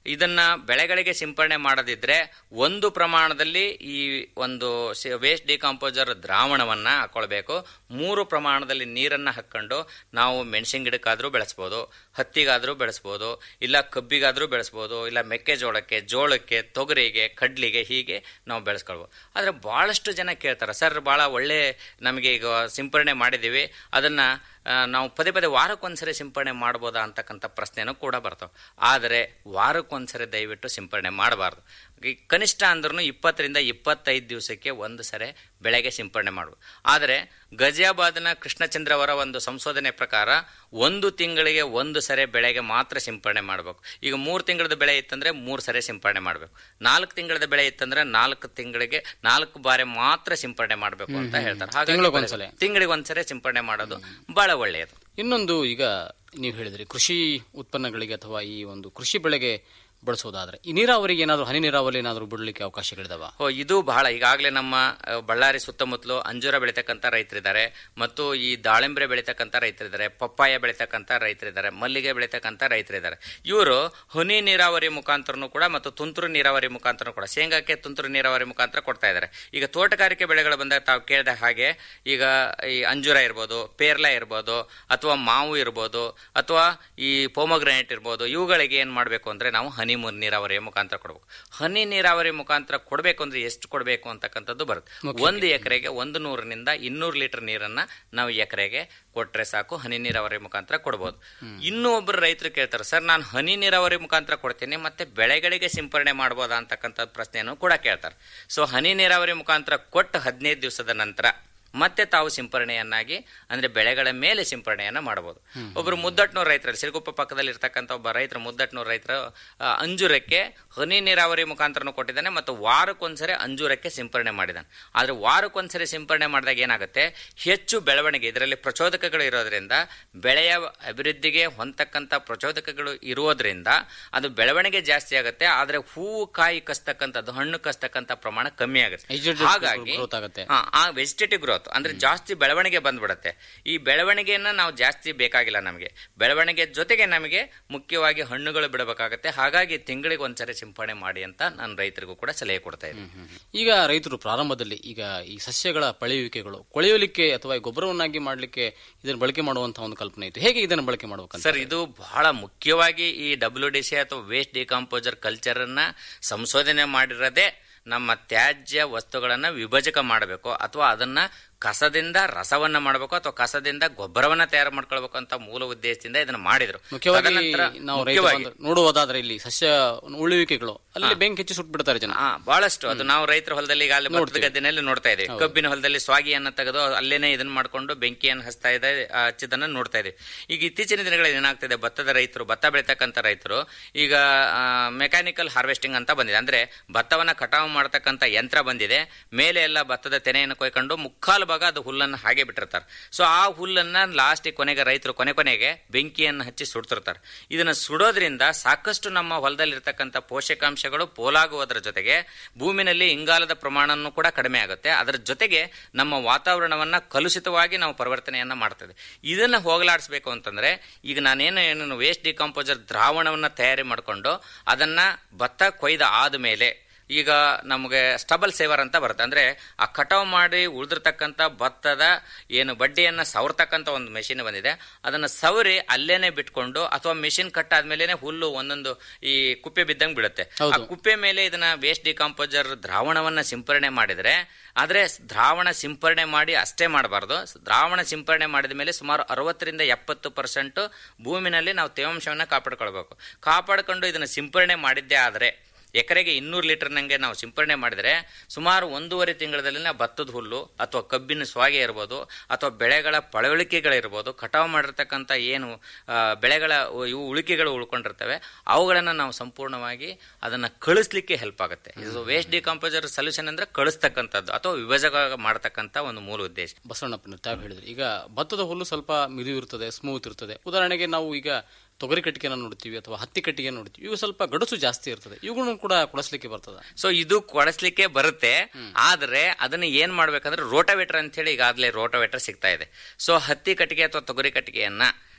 ಇದನ್ನ ಬೆಳೆಗಳಿಗೆ ಸಿಂಪರಣೆ ಮಾಡದಿದ್ರೆ ಒಂದು ಪ್ರಮಾಣದಲ್ಲಿ ಈ ಒಂದು ವೇಸ್ಟ್ ಡಿಕಾಂಪೋಸರ್ ದ್ರಾವಣವನ್ನ ಹಾಕೊಳ್ಬೇಕು ಮೂರು ಪ್ರಮಾಣದಲ್ಲಿ ನೀರನ್ನ ಹಾಕೊಂಡು ನಾವು ಮೆಣಸಿನ ಗಿಡಕ್ಕಾದ್ರೂ ಬೆಳೆಸ್ಬೋದು ಹತ್ತಿಗಾದ್ರೂ ಬೆಳೆಸ್ಬೋದು ಇಲ್ಲ ಕಬ್ಬಿಗಾದ್ರೂ ಬೆಳೆಸ್ಬೋದು ಇಲ್ಲ ಮೆಕ್ಕೆಜೋಳಕ್ಕೆ ಜೋಳಕ್ಕೆ ತೊಗರಿಗೆ ಕಡ್ಲಿಗೆ ಹೀಗೆ ನಾವು ಬೆಳೆಸ್ಕೊಳ್ಬೋದು ಆದ್ರೆ ಬಹಳಷ್ಟು ಜನ ಕೇಳ್ತಾರೆ ಸರ್ ಬಹಳ ಒಳ್ಳೆ ನಮಗೆ ಈಗ ಸಿಂಪರಣೆ ಮಾಡಿದೀವಿ ಅದನ್ನ ಆ, ನಾವು ಪದೇ ಪದೇ ವಾರಕ್ಕೊಂದ್ಸರಿ ಸಿಂಪರಣೆ ಮಾಡ್ಬೋದಾ ಅಂತಕ್ಕಂಥ ಪ್ರಶ್ನೆನೂ ಕೂಡ ಬರ್ತಾವೆ ಆದರೆ ವಾರಕ್ಕೊಂದ್ಸರಿ ದಯವಿಟ್ಟು ಸಿಂಪರಣೆ ಮಾಡಬಾರ್ದು ಈ ಕನಿಷ್ಠ ಅಂದ್ರೂ ಇಪ್ಪತ್ತರಿಂದ ಇಪ್ಪತ್ತೈದು ದಿವಸಕ್ಕೆ ಒಂದು ಸರಿ ಬೆಳೆಗೆ ಸಿಂಪರಣೆ ಮಾಡುವುದು ಆದರೆ ಗಜಿಯಾಬಾದ್ನ ಕೃಷ್ಣಚಂದ್ರ ಅವರ ಒಂದು ಸಂಶೋಧನೆ ಪ್ರಕಾರ ಒಂದು ತಿಂಗಳಿಗೆ ಒಂದು ಸರಿ ಬೆಳೆಗೆ ಮಾತ್ರ ಸಿಂಪರಣೆ ಮಾಡಬೇಕು ಈಗ ಮೂರು ತಿಂಗಳದ ಬೆಳೆ ಇತ್ತಂದ್ರೆ ಮೂರು ಸರಿ ಸಿಂಪರಣೆ ಮಾಡಬೇಕು ನಾಲ್ಕು ತಿಂಗಳದ ಬೆಳೆ ಇತ್ತಂದ್ರೆ ನಾಲ್ಕು ತಿಂಗಳಿಗೆ ನಾಲ್ಕು ಬಾರಿ ಮಾತ್ರ ಸಿಂಪರಣೆ ಮಾಡಬೇಕು ಅಂತ ಹೇಳ್ತಾರೆ ತಿಂಗಳಿಗೊಂದ್ಸಲ. ಹಾಗಾಗಿ ತಿಂಗಳಿಗೆ ಒಂದ್ಸರಿ ಸಿಂಪರಣೆ ಮಾಡೋದು ಬಹಳ ಒಳ್ಳೆಯದು ಇನ್ನೊಂದು ಈಗ ನೀವು ಹೇಳಿದ್ರಿ ಕೃಷಿ ಉತ್ಪನ್ನಗಳಿಗೆ ಅಥವಾ ಈ ಒಂದು ಕೃಷಿ ಬೆಳೆಗೆ ಬಳಸೋದಾದ್ರೆ ಈ ನೀರಾವರಿಗೆ ಏನಾದರೂ ಹನಿ ನೀರಾವರಿ ಏನಾದರೂ ಬಿಡಲಿಕ್ಕೆ ಅವಕಾಶಗಳಿದಾವ ಓ ಇದು ಬಹಳ ಈಗಾಗಲೇ ನಮ್ಮ ಅ, ಬಳ್ಳಾರಿ ಸುತ್ತಮುತ್ತಲು ಅಂಜೂರ ಬೆಳೀತಕ್ಕಂಥ ರೈತರಿದ್ದಾರೆ ಮತ್ತು ಈ ದಾಳಿಂಬ್ರೆ ಬೆಳೀತಕ್ಕಂಥ ರೈತರಿದ್ದಾರೆ ಪಪ್ಪಾಯ ಬೆಳೀತಕ್ಕಂಥ ರೈತರಿದ್ದಾರೆ ಮಲ್ಲಿಗೆ ಬೆಳೀತಕ್ಕಂಥ ರೈತರಿದ್ದಾರೆ ಇವರು ಹನಿ ನೀರಾವರಿ ಮುಖಾಂತರನು ಕೂಡ ಮತ್ತು ತುಂತುರು ನೀರಾವರಿ ಮುಖಾಂತರ ಕೂಡ ಶೇಂಗಾಕ್ಕೆ ತುಂತುರು ನೀರಾವರಿ ಮುಖಾಂತರ ಕೊಡ್ತಾ ಇದ್ದಾರೆ ಈಗ ತೋಟಗಾರಿಕೆ ಬೆಳೆಗಳು ಬಂದಾಗ ತಾವು ಕೇಳಿದ ಹಾಗೆ ಈಗ ಈ ಅಂಜೂರ ಇರ್ಬೋದು ಪೇರ್ಲ ಇರ್ಬೋದು ಅಥವಾ ಮಾವು ಇರ್ಬೋದು ಅಥವಾ ಈ ಪೋಮಗ್ರಾನೇಟ್ ಇರ್ಬೋದು ಇವುಗಳಿಗೆ ಏನ್ ಮಾಡಬೇಕು ಅಂದ್ರೆ ನಾವು ಹನಿ ಮು- ನೀರಾವರಿಯ ಮುಖಾಂತರ ಕೊಡಬೇಕು ಹನಿ ನೀರಾವರಿ ಮುಖಾಂತರ ಕೊಡಬೇಕು ಅಂದ್ರೆ ಎಷ್ಟು ಕೊಡಬೇಕು ಅಂತಕ್ಕಂಥದ್ದು ಬರುತ್ತೆ ಒಂದು ಎಕರೆಗೆ ಒಂದು ನೂರರಿಂದ ಇನ್ನೂರು ಲೀಟರ್ ನೀರನ್ನ ನಾವು ಎಕರೆಗೆ ಕೊಟ್ರೆ ಸಾಕು ಹನಿ ನೀರಾವರಿ ಮುಖಾಂತರ ಕೊಡಬಹುದು ಇನ್ನೂ ಒಬ್ಬರು ರೈತರು ಕೇಳ್ತಾರೆ ಸರ್ ನಾನು ಹನಿ ನೀರಾವರಿ ಮುಖಾಂತರ ಕೊಡ್ತೀನಿ ಮತ್ತೆ ಬೆಳೆಗಳಿಗೆ ಸಿಂಪರಣೆ ಮಾಡಬಹುದಾ ಅಂತಕ್ಕಂಥ ಪ್ರಶ್ನೆಯನ್ನು ಕೂಡ ಕೇಳ್ತಾರೆ ಸೊ ಹನಿ ನೀರಾವರಿ ಮುಖಾಂತರ ಕೊಟ್ಟು ಹದಿನೈದು ದಿವಸದ ನಂತರ ಮತ್ತೆ ತಾವು ಸಿಂಪರಣೆಯನ್ನಾಗಿ ಅಂದ್ರೆ ಬೆಳೆಗಳ ಮೇಲೆ ಸಿಂಪರಣೆಯನ್ನ ಮಾಡಬಹುದು ಒಬ್ಬರು ಮುದ್ದಟ್ನೂರು ರೈತರು ಸಿರುಗುಪ್ಪ ಪಕ್ಕದಲ್ಲಿ ಇರ್ತಕ್ಕಂಥ ಒಬ್ಬ ರೈತರು ಮುದ್ದಟ್ನೂರು ರೈತರು ಆ, ಅಂಜೂರಕ್ಕೆ ಹನಿ ನೀರಾವರಿ ಮುಖಾಂತರನು ಕೊಟ್ಟಿದ್ದಾನೆ ಮತ್ತು ವಾರಕ್ಕೊಂದ್ಸರಿ ಅಂಜೂರಕ್ಕೆ ಸಿಂಪರಣೆ ಮಾಡಿದ್ದಾನೆ ಆದ್ರೆ ವಾರಕ್ಕೊಂದ್ಸರಿ ಸಿಂಪರಣೆ ಮಾಡಿದಾಗ ಏನಾಗುತ್ತೆ ಹೆಚ್ಚು ಬೆಳವಣಿಗೆ ಇದರಲ್ಲಿ ಪ್ರಚೋದಕಗಳು ಇರೋದ್ರಿಂದ ಬೆಳೆಯ ಅಭಿವೃದ್ಧಿಗೆ ಹೊಂದತಕ್ಕಂಥ ಪ್ರಚೋದಕಗಳು ಇರೋದ್ರಿಂದ ಅದು ಬೆಳವಣಿಗೆ ಜಾಸ್ತಿ ಆಗುತ್ತೆ ಆದ್ರೆ ಹೂವು ಕಾಯಿ ಕಸ್ತಕ್ಕಂಥದ್ದು ಹಣ್ಣು ಕಸ್ತಕ್ಕಂಥ ಪ್ರಮಾಣ ಕಮ್ಮಿ ಆಗುತ್ತೆ Vegetative ಹಾಗಾಗಿ growth ಆಗುತ್ತೆ. ಹಾ, ಆ ವೆಜಿಟೇಟಿವ್ ಗ್ರೋತ್ ಅಂದ್ರೆ ಜಾಸ್ತಿ ಬೆಳವಣಿಗೆ ಬಂದ್ಬಿಡುತ್ತೆ ಈ ಬೆಳವಣಿಗೆಯನ್ನ ನಾವು ಜಾಸ್ತಿ ಬೇಕಾಗಿಲ್ಲ ನಮಗೆ ಬೆಳವಣಿಗೆ ಜೊತೆಗೆ ನಮಗೆ ಮುಖ್ಯವಾಗಿ ಹಣ್ಣುಗಳು ಬಿಡಬೇಕಾಗತ್ತೆ ಹಾಗಾಗಿ ತಿಂಗಳಿಗೆ ಒಂದ್ಸರಿ ಸಿಂಪಡಣೆ ಮಾಡಿ ಅಂತ ನಾನು ರೈತರಿಗೂ ಕೂಡ ಸಲಹೆ ಕೊಡ್ತಾ ಇದ್ದೀನಿ ಈಗ ರೈತರು ಪ್ರಾರಂಭದಲ್ಲಿ ಈಗ ಈ ಸಸ್ಯಗಳ ಪಳೆಯುವಿಕೆಗಳು ಕೊಳೆಯಲಿಕ್ಕೆ ಅಥವಾ ಈ ಗೊಬ್ಬರವನ್ನಾಗಿ ಮಾಡಲಿಕ್ಕೆ ಇದನ್ನು ಬಳಕೆ ಮಾಡುವಂತಹ ಒಂದು ಕಲ್ಪನೆ ಇತ್ತು ಹೇಗೆ ಇದನ್ನು ಬಳಕೆ ಮಾಡಬೇಕಂತ ಸರ್ ಇದು ಬಹಳ ಮುಖ್ಯವಾಗಿ ಈ ಡಬ್ಲ್ಯೂ ಡಿ ಸಿ ಅಥವಾ ವೇಸ್ಟ್ ಡಿಕಾಂಪೋಸರ್ ಕಲ್ಚರ್ ಅನ್ನ ಸಂಶೋಧನೆ ಮಾಡಿರೋದೇ ನಮ್ಮ ತ್ಯಾಜ್ಯ ವಸ್ತುಗಳನ್ನ ವಿಭಜಕ ಮಾಡಬೇಕು ಅಥವಾ ಅದನ್ನ ಕಸದಿಂದ ರಸವನ್ನ ಮಾಡಬೇಕು ಅಥವಾ ಕಸದಿಂದ ಗೊಬ್ಬರವನ್ನ ತಯಾರು ಮಾಡ್ಕೊಳ್ಬೇಕು ಅಂತ ಮೂಲ ಉದ್ದೇಶದಿಂದ ಇದನ್ನ ಮಾಡಿದ್ರು ಮುಖ್ಯವಾಗಿ ತದನಂತರ ನಾವು ರೈತ ಮುಖ್ಯವಾಗಿ- ಬಾಂಧವರು ನೋಡುವುದಾದ್ರೆ ಇಲ್ಲಿ ಸಸ್ಯ ಉಳುವಿಕೆಗಳು ಅಲ್ಲಿ ಬೆಂಕಿ ಹಚ್ಚಿ ಸುಟ್ಟು ಬಿಡ್ತಾರೆ ಜನ ಹಾ ಬಹಳಷ್ಟು ಅದು ನಾವು ರೈತರ ಹೊಲದಲ್ಲಿ ಈಗಾಗಲೇ ಭತ್ತದ ನೋಡ್ತೀವಿ. ಗದ್ದೆನಲ್ಲಿ ನೋಡ್ತಾ ಇದ್ದೀವಿ ಕಬ್ಬಿನ ಹೊಲದಲ್ಲಿ ಸ್ವಾಗಿಯನ್ನ ತೆಗೆದು ಅಲ್ಲೇನೆ ಇದನ್ನ ಮಾಡ್ಕೊಂಡು ಬೆಂಕಿಯನ್ನು ಹಚ್ತಾ ಇದೆ ಆ, ಹಚ್ಚಿದ್ದನ್ನ ನೋಡ್ತಾ ಇದ್ದೀವಿ ಈಗ ಇತ್ತೀಚಿನ ದಿನಗಳಲ್ಲಿ ಏನಾಗ್ತಿದೆ ಭತ್ತದ ರೈತರು ಭತ್ತ ಬೆಳೀತಕ್ಕಂಥ ರೈತರು ಈಗ ಮೆಕ್ಯಾನಿಕಲ್ ಹಾರ್ವೆಸ್ಟಿಂಗ್ ಅಂತ ಬಂದಿದೆ ಅಂದ್ರೆ ಭತ್ತವನ್ನ ಕಟಾವು ಮಾಡತಕ್ಕಂಥ ಯಂತ್ರ ಬಂದಿದೆ ಮೇಲೆ ಎಲ್ಲ ಭತ್ತದ ತೆನೆಯನ್ನು ಕೊಯ್ಕೊಂಡು ಮುಕ್ಕಾಲು ಭಾಗ ಅದು ಹುಲ್ಲನ್ನು ಹಾಗೆ ಬಿಟ್ಟಿರ್ತಾರೆ ಸೊ ಆ ಹುಲ್ಲನ್ನ ಲಾಸ್ಟ್ ಕೊನೆಗೆ ರೈತರು ಕೊನೆ ಕೊನೆಗೆ ಬೆಂಕಿಯನ್ನು ಹಚ್ಚಿ ಸುಡ್ತಿರ್ತಾರೆ ಇದನ್ನ ಸುಡೋದ್ರಿಂದ ಸಾಕಷ್ಟು ನಮ್ಮ ಹೊಲದಲ್ಲಿರ್ತಕ್ಕಂಥ ಪೋಷಕಾಂಶಗಳು ಪೋಲಾಗುವುದರ ಜೊತೆಗೆ ಭೂಮಿನಲ್ಲಿ ಇಂಗಾಲದ ಪ್ರಮಾಣನೂ ಕೂಡ ಕಡಿಮೆ ಆಗುತ್ತೆ ಅದರ ಜೊತೆಗೆ ನಮ್ಮ ವಾತಾವರಣವನ್ನ ಕಲುಷಿತವಾಗಿ ನಾವು ಪರಿವರ್ತನೆಯನ್ನ ಮಾಡ್ತದೆ ಇದನ್ನ ಹೋಗಲಾಡಿಸ್ಬೇಕು ಅಂತಂದ್ರೆ ಈಗ ನಾನೇನು ಏನು ವೇಸ್ಟ್ ಡಿಕಾಂಪೋಸರ್ ದ್ರಾವಣವನ್ನ ತಯಾರಿ ಮಾಡಿಕೊಂಡು ಅದನ್ನ ಭತ್ತ ಕೊಯ್ದ ಆದ್ಮೇಲೆ ಈಗ ನಮಗೆ ಸ್ಟಬಲ್ ಸೇವರ್ ಅಂತ ಬರುತ್ತೆ ಅಂದ್ರೆ ಆ ಕಟಾವ್ ಮಾಡಿ ಉಳಿದಿರ್ತಕ್ಕಂಥ ಭತ್ತದ ಏನು ಬಡ್ಡಿಯನ್ನ ಸವರ್ತಕ್ಕಂಥ ಒಂದು ಮೆಷಿನ್ ಬಂದಿದೆ ಅದನ್ನ ಸವರಿ ಅಲ್ಲೇನೆ ಬಿಟ್ಕೊಂಡು ಅಥವಾ ಮೆಷಿನ್ ಕಟ್ ಆದ್ಮೇಲೆ ಹುಲ್ಲು ಒಂದೊಂದು ಈ ಕುಪ್ಪೆ ಬಿದ್ದಂಗೆ ಬೀಳುತ್ತೆ ಆ ಕುಪ್ಪೆ ಮೇಲೆ ಇದನ್ನ ವೇಸ್ಟ್ ಡಿಕಾಂಪೋಸರ್ ದ್ರಾವಣವನ್ನ ಸಿಂಪರಣೆ ಮಾಡಿದ್ರೆ ಆದ್ರೆ ದ್ರಾವಣ ಸಿಂಪರಣೆ ಮಾಡಿ ಅಷ್ಟೇ ಮಾಡಬಾರ್ದು ದ್ರಾವಣ ಸಿಂಪರಣೆ ಮಾಡಿದ ಮೇಲೆ ಸುಮಾರು ಅರವತ್ತರಿಂದ ಎಪ್ಪತ್ತು ಪರ್ಸೆಂಟ್ ಭೂಮಿನಲ್ಲಿ ನಾವು ತೇವಾಂಶವನ್ನ ಕಾಪಾಡ್ಕೊಳ್ಬೇಕು ಕಾಪಾಡ್ಕೊಂಡು ಇದನ್ನ ಸಿಂಪರಣೆ ಮಾಡಿದ್ದೇ ಆದ್ರೆ ಎಕರೆಗೆ ಇನ್ನೂರು ಲೀಟರ್ ನಂಗೆ ನಾವು ಸಿಂಪರಣೆ ಮಾಡಿದರೆ ಸುಮಾರು ಒಂದೂವರೆ ತಿಂಗಳಲ್ಲಿ ನಾವು ಭತ್ತದ ಹುಲ್ಲು ಅಥವಾ ಕಬ್ಬಿನ ಸ್ವಾಗೆ ಇರ್ಬೋದು ಅಥವಾ ಬೆಳೆಗಳ ಪಳವಳಿಕೆಗಳಿರ್ಬೋದು ಕಟಾವು ಮಾಡಿರ್ತಕ್ಕಂಥ ಏನು ಆ, ಬೆಳೆಗಳ ಉ- ಇವು ಉಳಿಕೆಗಳು ಉಳ್ಕೊಂಡಿರ್ತವೆ ಅವುಗಳನ್ನು ನಾವು ಸಂಪೂರ್ಣವಾಗಿ ಅದನ್ನು ಕಳಿಸ್ಲಿಕ್ಕೆ ಹೆಲ್ಪ್ ಆಗುತ್ತೆ ಇದು ವೇಸ್ಟ್ ಡಿಕಾಂಪೋಸರ್ ಸೊಲ್ಯೂಷನ್ ಅಂದ್ರೆ ಕಳಿಸ್ತಕ್ಕಂಥದ್ದು ಅಥವಾ ವಿಭಜಕ ಮಾಡತಕ್ಕಂಥ ಒಂದು ಮೂಲ ಉದ್ದೇಶ ಬಸವಣ್ಣಪ್ಪನ ತಾವು ಹೇಳಿದ್ರಿ ಈಗ ಭತ್ತದ ಹುಲ್ಲು ಸ್ವಲ್ಪ ಮಿದು ಇರ್ತದೆ ಸ್ಮೂತ್ ಇರ್ತದೆ ಉದಾಹರಣೆಗೆ ನಾವು ಈಗ ತೊಗರಿ ಕಟ್ಟಿಗೆನ ನೋಡ್ತೀವಿ ಅಥವಾ ಹತ್ತಿ ಕಟ್ಟಿಗೆ ನೋಡ್ತೀವಿ ಇವು ಸ್ವಲ್ಪ ಗಡಸು ಜಾಸ್ತಿ ಇರ್ತದೆ ಇವುಗಳನ್ನು ಕೂಡ ಕೊಡಿಸ್ಲಿಕ್ಕೆ ಬರ್ತದ ಸೊ ಇದು ಕೊಡಿಸ್ಲಿಕ್ಕೆ ಬರುತ್ತೆ ಆದ್ರೆ ಅದನ್ನ ಏನ್ ಮಾಡ್ಬೇಕಂದ್ರೆ ರೋಟೋವೇಟರ್ ಅಂತ ಹೇಳಿ ಈಗಾಗಲೇ ರೋಟೋವೇಟರ್ ಸಿಗ್ತಾ ಇದೆ ಸೊ ಹತ್ತಿ ಕಟ್ಟಿಗೆ ಅಥವಾ ತೊಗರಿ ಕಟ್ಟಿಗೆಯನ್ನ